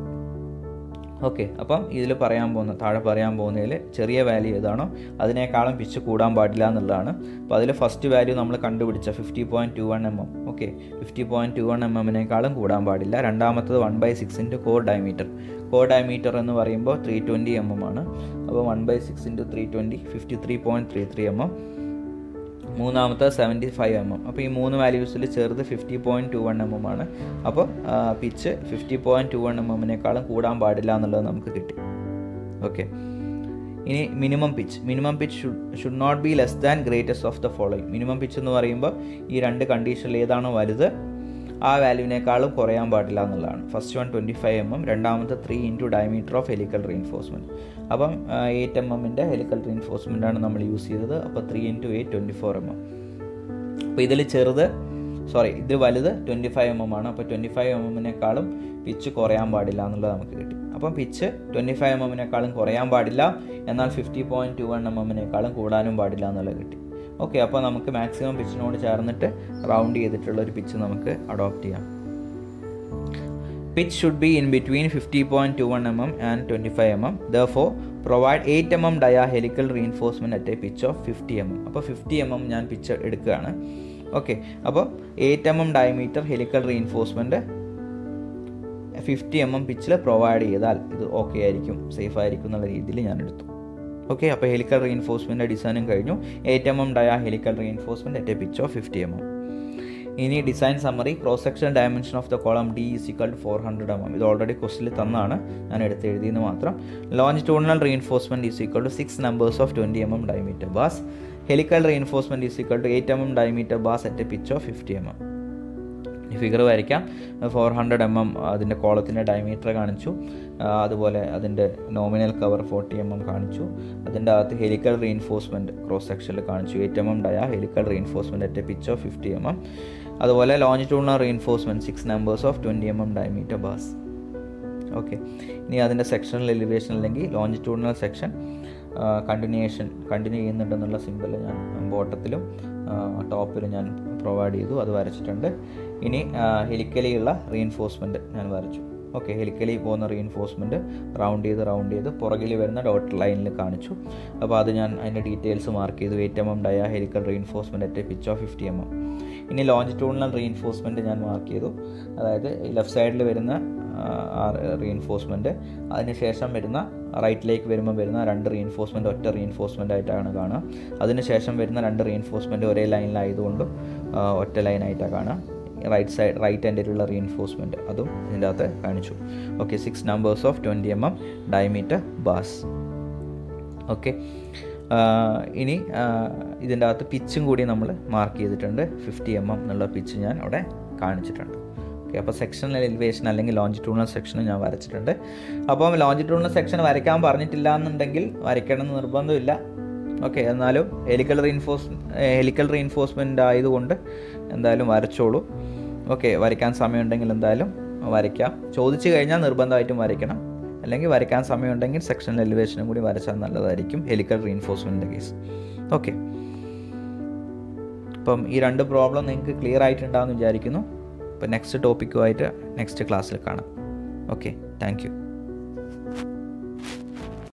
okay അപ്പം ഇതിൽ പറയാൻ പോകുന്ന താഴെ പറയാൻ പോകുന്നതിൽ ചെറിയ വാല്യൂ ഏതാണോ അതിനേക്കാളും പിച്ച് കൂടാൻ പാടില്ല എന്നുള്ളതാണ് അപ്പോൾ അതിൽ ഫസ്റ്റ് വാല്യൂ നമ്മൾ കണ്ടുപിടിച്ച fifty point two one M M okay fifty point two one M എമ്മിനേക്കാളും കൂടാൻ പാടില്ല രണ്ടാമത്തത് one by six into core diameter core diameter എന്ന് പറയുമ്പോൾ ത്രീ ട്വൻറ്റി എം എം ആണ് അപ്പോൾ one by six into three twenty fifty three point three three M M മൂന്നാമത്തെ സെവൻറ്റി ഫൈവ് എം എം അപ്പോൾ ഈ മൂന്ന് വാല്യൂസിൽ ചെറുത് fifty point two one M M ആണ് അപ്പോൾ pitch fifty point two one M എമ്മിനേക്കാളും കൂടാൻ പാടില്ല എന്നുള്ളത് നമുക്ക് കിട്ടി ഓക്കെ ഇനി minimum pitch minimum pitch should should not be less than greatest of the following minimum pitch എന്ന് പറയുമ്പോൾ ഈ രണ്ട് കണ്ടീഷനിൽ ഏതാണോ വലുത് ആ വാല്യൂവിനേക്കാളും കുറയാൻ പാടില്ല എന്നുള്ളതാണ് first one twenty five M M രണ്ടാമത്തെ three into diameter of helical reinforcement അപ്പം എയ്റ്റ് എം എമ്മിൻ്റെ ഹെലിക്കൽ റീഇൻഫോഴ്സ്മെൻ്റ് ആണ് നമ്മൾ യൂസ് ചെയ്തത് അപ്പോൾ three into eight twenty four M M അപ്പോൾ ഇതിൽ ചെറുത് സോറി ഇത് വലുത് ട്വൻറ്റി ഫൈവ് എം എം ആണ് അപ്പോൾ ട്വൻറ്റി ഫൈവ് എം എമ്മിനേക്കാളും പിച്ച് കുറയാൻ പാടില്ല എന്നുള്ളത് നമുക്ക് കിട്ടി അപ്പം പിച്ച് ട്വൻറ്റി ഫൈവ് എം എമ്മിനേക്കാളും കുറയാൻ പാടില്ല എന്നാൽ fifty point two one M എമ്മിനേക്കാളും കൂടാനും പാടില്ല എന്നുള്ളത് കിട്ടി ഓക്കെ അപ്പോൾ നമുക്ക് മാക്സിമം പിച്ചിനോട് ചേർന്നിട്ട് റൗണ്ട് ചെയ്തിട്ടുള്ള ഒരു പിച്ച് നമുക്ക് അഡോപ്റ്റ് ചെയ്യാം pitch should be in between 50.21 mm and 25 mm. Therefore, provide 8 mm dia helical reinforcement at a pitch of 50 mm. അപ്പോൾ 50 mm ഞാൻ പിച്ച് എടുക്കുകയാണ് ഓക്കെ അപ്പോൾ eight M M diameter helical reinforcement fifty M M പിച്ചിൽ പ്രൊവൈഡ് ചെയ്താൽ ഇത് ഓക്കെ ആയിരിക്കും സേഫ് ആയിരിക്കും എന്നുള്ള രീതിയിൽ ഞാൻ എടുത്തു ഓക്കെ അപ്പോൾ ഹെലിക്കൽ റീഇൻഫോഴ്സ്മെൻറ്റ് ഡിസൈനും കഴിഞ്ഞു eight M M dia helical reinforcement at a pitch of fifty M M ഇനി design summary cross section dimension of the column D is equal to four hundred M M ഇത് ഓൾറെഡി ക്വസ്റ്റിൽ തന്നാണ് ഞാൻ എടുത്ത് എഴുതിയെന്ന് മാത്രം longitudinal reinforcement is equal to six numbers of twenty M M diameter bars helical reinforcement is equal to eight M M diameter bars at a pitch of fifty M M ഈ ഫിഗർ വരയ്ക്കാം ഫോർ ഹൺഡ്രഡ് എം എം അതിൻ്റെ കോളത്തിൻ്റെ ഡയമീറ്റർ കാണിച്ചു അതുപോലെ അതിൻ്റെ nominal cover forty M M കാണിച്ചു അതിൻ്റെ അകത്ത് ഹെലിക്കൽ റീഇൻഫോഴ്സ്മെൻറ്റ് ക്രോസ് സെക്ഷനിൽ കാണിച്ചു eight M M dia helical reinforcement at a pitch of fifty M M അതുപോലെ longitudinal reinforcement six numbers of twenty M M diameter bars okay ഇനി അതിൻ്റെ സെക്ഷണൽ എലിവേഷൻ അല്ലെങ്കിൽ ലോഞ്ചിറ്റ്യൂണൽ സെക്ഷൻ കണ്ടിന്യൂഷൻ കണ്ടിന്യൂ ചെയ്യുന്നുണ്ടെന്നുള്ള സിമ്പിൾ ഞാൻ ബോട്ടത്തിലും ടോപ്പിലും ഞാൻ പ്രൊവൈഡ് ചെയ്തു അത് വരച്ചിട്ടുണ്ട് ഇനി ഹെലിക്കലിയുള്ള റീഇൻഫോഴ്സ്മെൻറ്റ് ഞാൻ വരച്ചു ഓക്കെ ഹെലിക്കലി പോകുന്ന റീഇൻഫോഴ്സ്മെൻറ്റ് റൗണ്ട് ചെയ്ത് റൗണ്ട് ചെയ്ത് പുറകിൽ വരുന്ന ഡോട്ട് ലൈനിൽ കാണിച്ചു അപ്പോൾ അത് ഞാൻ അതിൻ്റെ ഡീറ്റെയിൽസ് മാർക്ക് ചെയ്തു eight M M dia helical reinforcement at pitch of fifty M M ഇനി ലോഞ്ചിറ്റ്യൂണൽ റീഇൻഫോഴ്സ്മെൻറ്റ് ഞാൻ മാർക്ക് ചെയ്തു അതായത് ലെഫ്റ്റ് സൈഡിൽ വരുന്ന റീഇൻഫോഴ്സ്മെൻറ്റ് അതിനുശേഷം വരുന്ന റൈറ്റിലേക്ക് വരുമ്പോൾ വരുന്ന രണ്ട് റീഇൻഫോഴ്സ്മെൻറ്റ് ഒറ്റ റീഇൻഫോഴ്സ്മെൻ്റ് ആയിട്ടാണ് കാണുക അതിനുശേഷം വരുന്ന രണ്ട് റീഇൻഫോഴ്സ്മെൻറ്റ് ഒരേ ലൈനിലായതുകൊണ്ടും ഒറ്റ ലൈനായിട്ടാണ് കാണുക റൈറ്റ് സൈഡ് റൈറ്റ് എൻഡിലുള്ള റീഎൻഫോഴ്സ്മെൻറ്റ് അതും ഇതിൻ്റെ അകത്ത് കാണിച്ചു okay six numbers of twenty M M diameter bars okay ഇനി ഇതിൻ്റെ അകത്ത് പിച്ചും കൂടി നമ്മൾ മാർക്ക് ചെയ്തിട്ടുണ്ട് ഫിഫ്റ്റി എം എം എന്നുള്ള പിച്ച് ഞാൻ അവിടെ കാണിച്ചിട്ടുണ്ട് ഓക്കെ അപ്പോൾ സെക്ഷണൽ എലിവേഷൻ അല്ലെങ്കിൽ ലോഞ്ചിറ്റ്യൂണൽ സെക്ഷൻ ഞാൻ വരച്ചിട്ടുണ്ട് അപ്പം ലോഞ്ചിറ്റ്യൂണൽ സെക്ഷൻ വരയ്ക്കാൻ പറഞ്ഞിട്ടില്ല എന്നുണ്ടെങ്കിൽ വരയ്ക്കണം എന്ന് നിർബന്ധമില്ല ഓക്കെ എന്നാലും ഹെലിക്കൽ റീൻഫോഴ്സ് ഹെലിക്കൽ റീൻഫോഴ്സ്മെൻ്റ് ആയതുകൊണ്ട് എന്തായാലും വരച്ചോളൂ ഓക്കെ വരയ്ക്കാൻ സമയമുണ്ടെങ്കിൽ എന്തായാലും വരയ്ക്കാം ചോദിച്ചു കഴിഞ്ഞാൽ നിർബന്ധമായിട്ടും വരയ്ക്കണം അല്ലെങ്കിൽ വരയ്ക്കാൻ സമയമുണ്ടെങ്കിൽ സെക്ഷണൽ എലിവേഷനും കൂടി വരച്ചാൽ നല്ലതായിരിക്കും ഹെലിക്കൽ റീൻഫോഴ്സ്മെൻറ്റിൻ്റെ കേസ് ഓക്കെ അപ്പം ഈ രണ്ട് പ്രോബ്ലം നിങ്ങൾക്ക് ക്ലിയർ ആയിട്ടുണ്ടാകുമെന്ന് വിചാരിക്കുന്നു അപ്പോൾ നെക്സ്റ്റ് ടോപ്പിക്കുമായിട്ട് നെക്സ്റ്റ് ക്ലാസ്സിൽ കാണാം ഓക്കെ താങ്ക് യു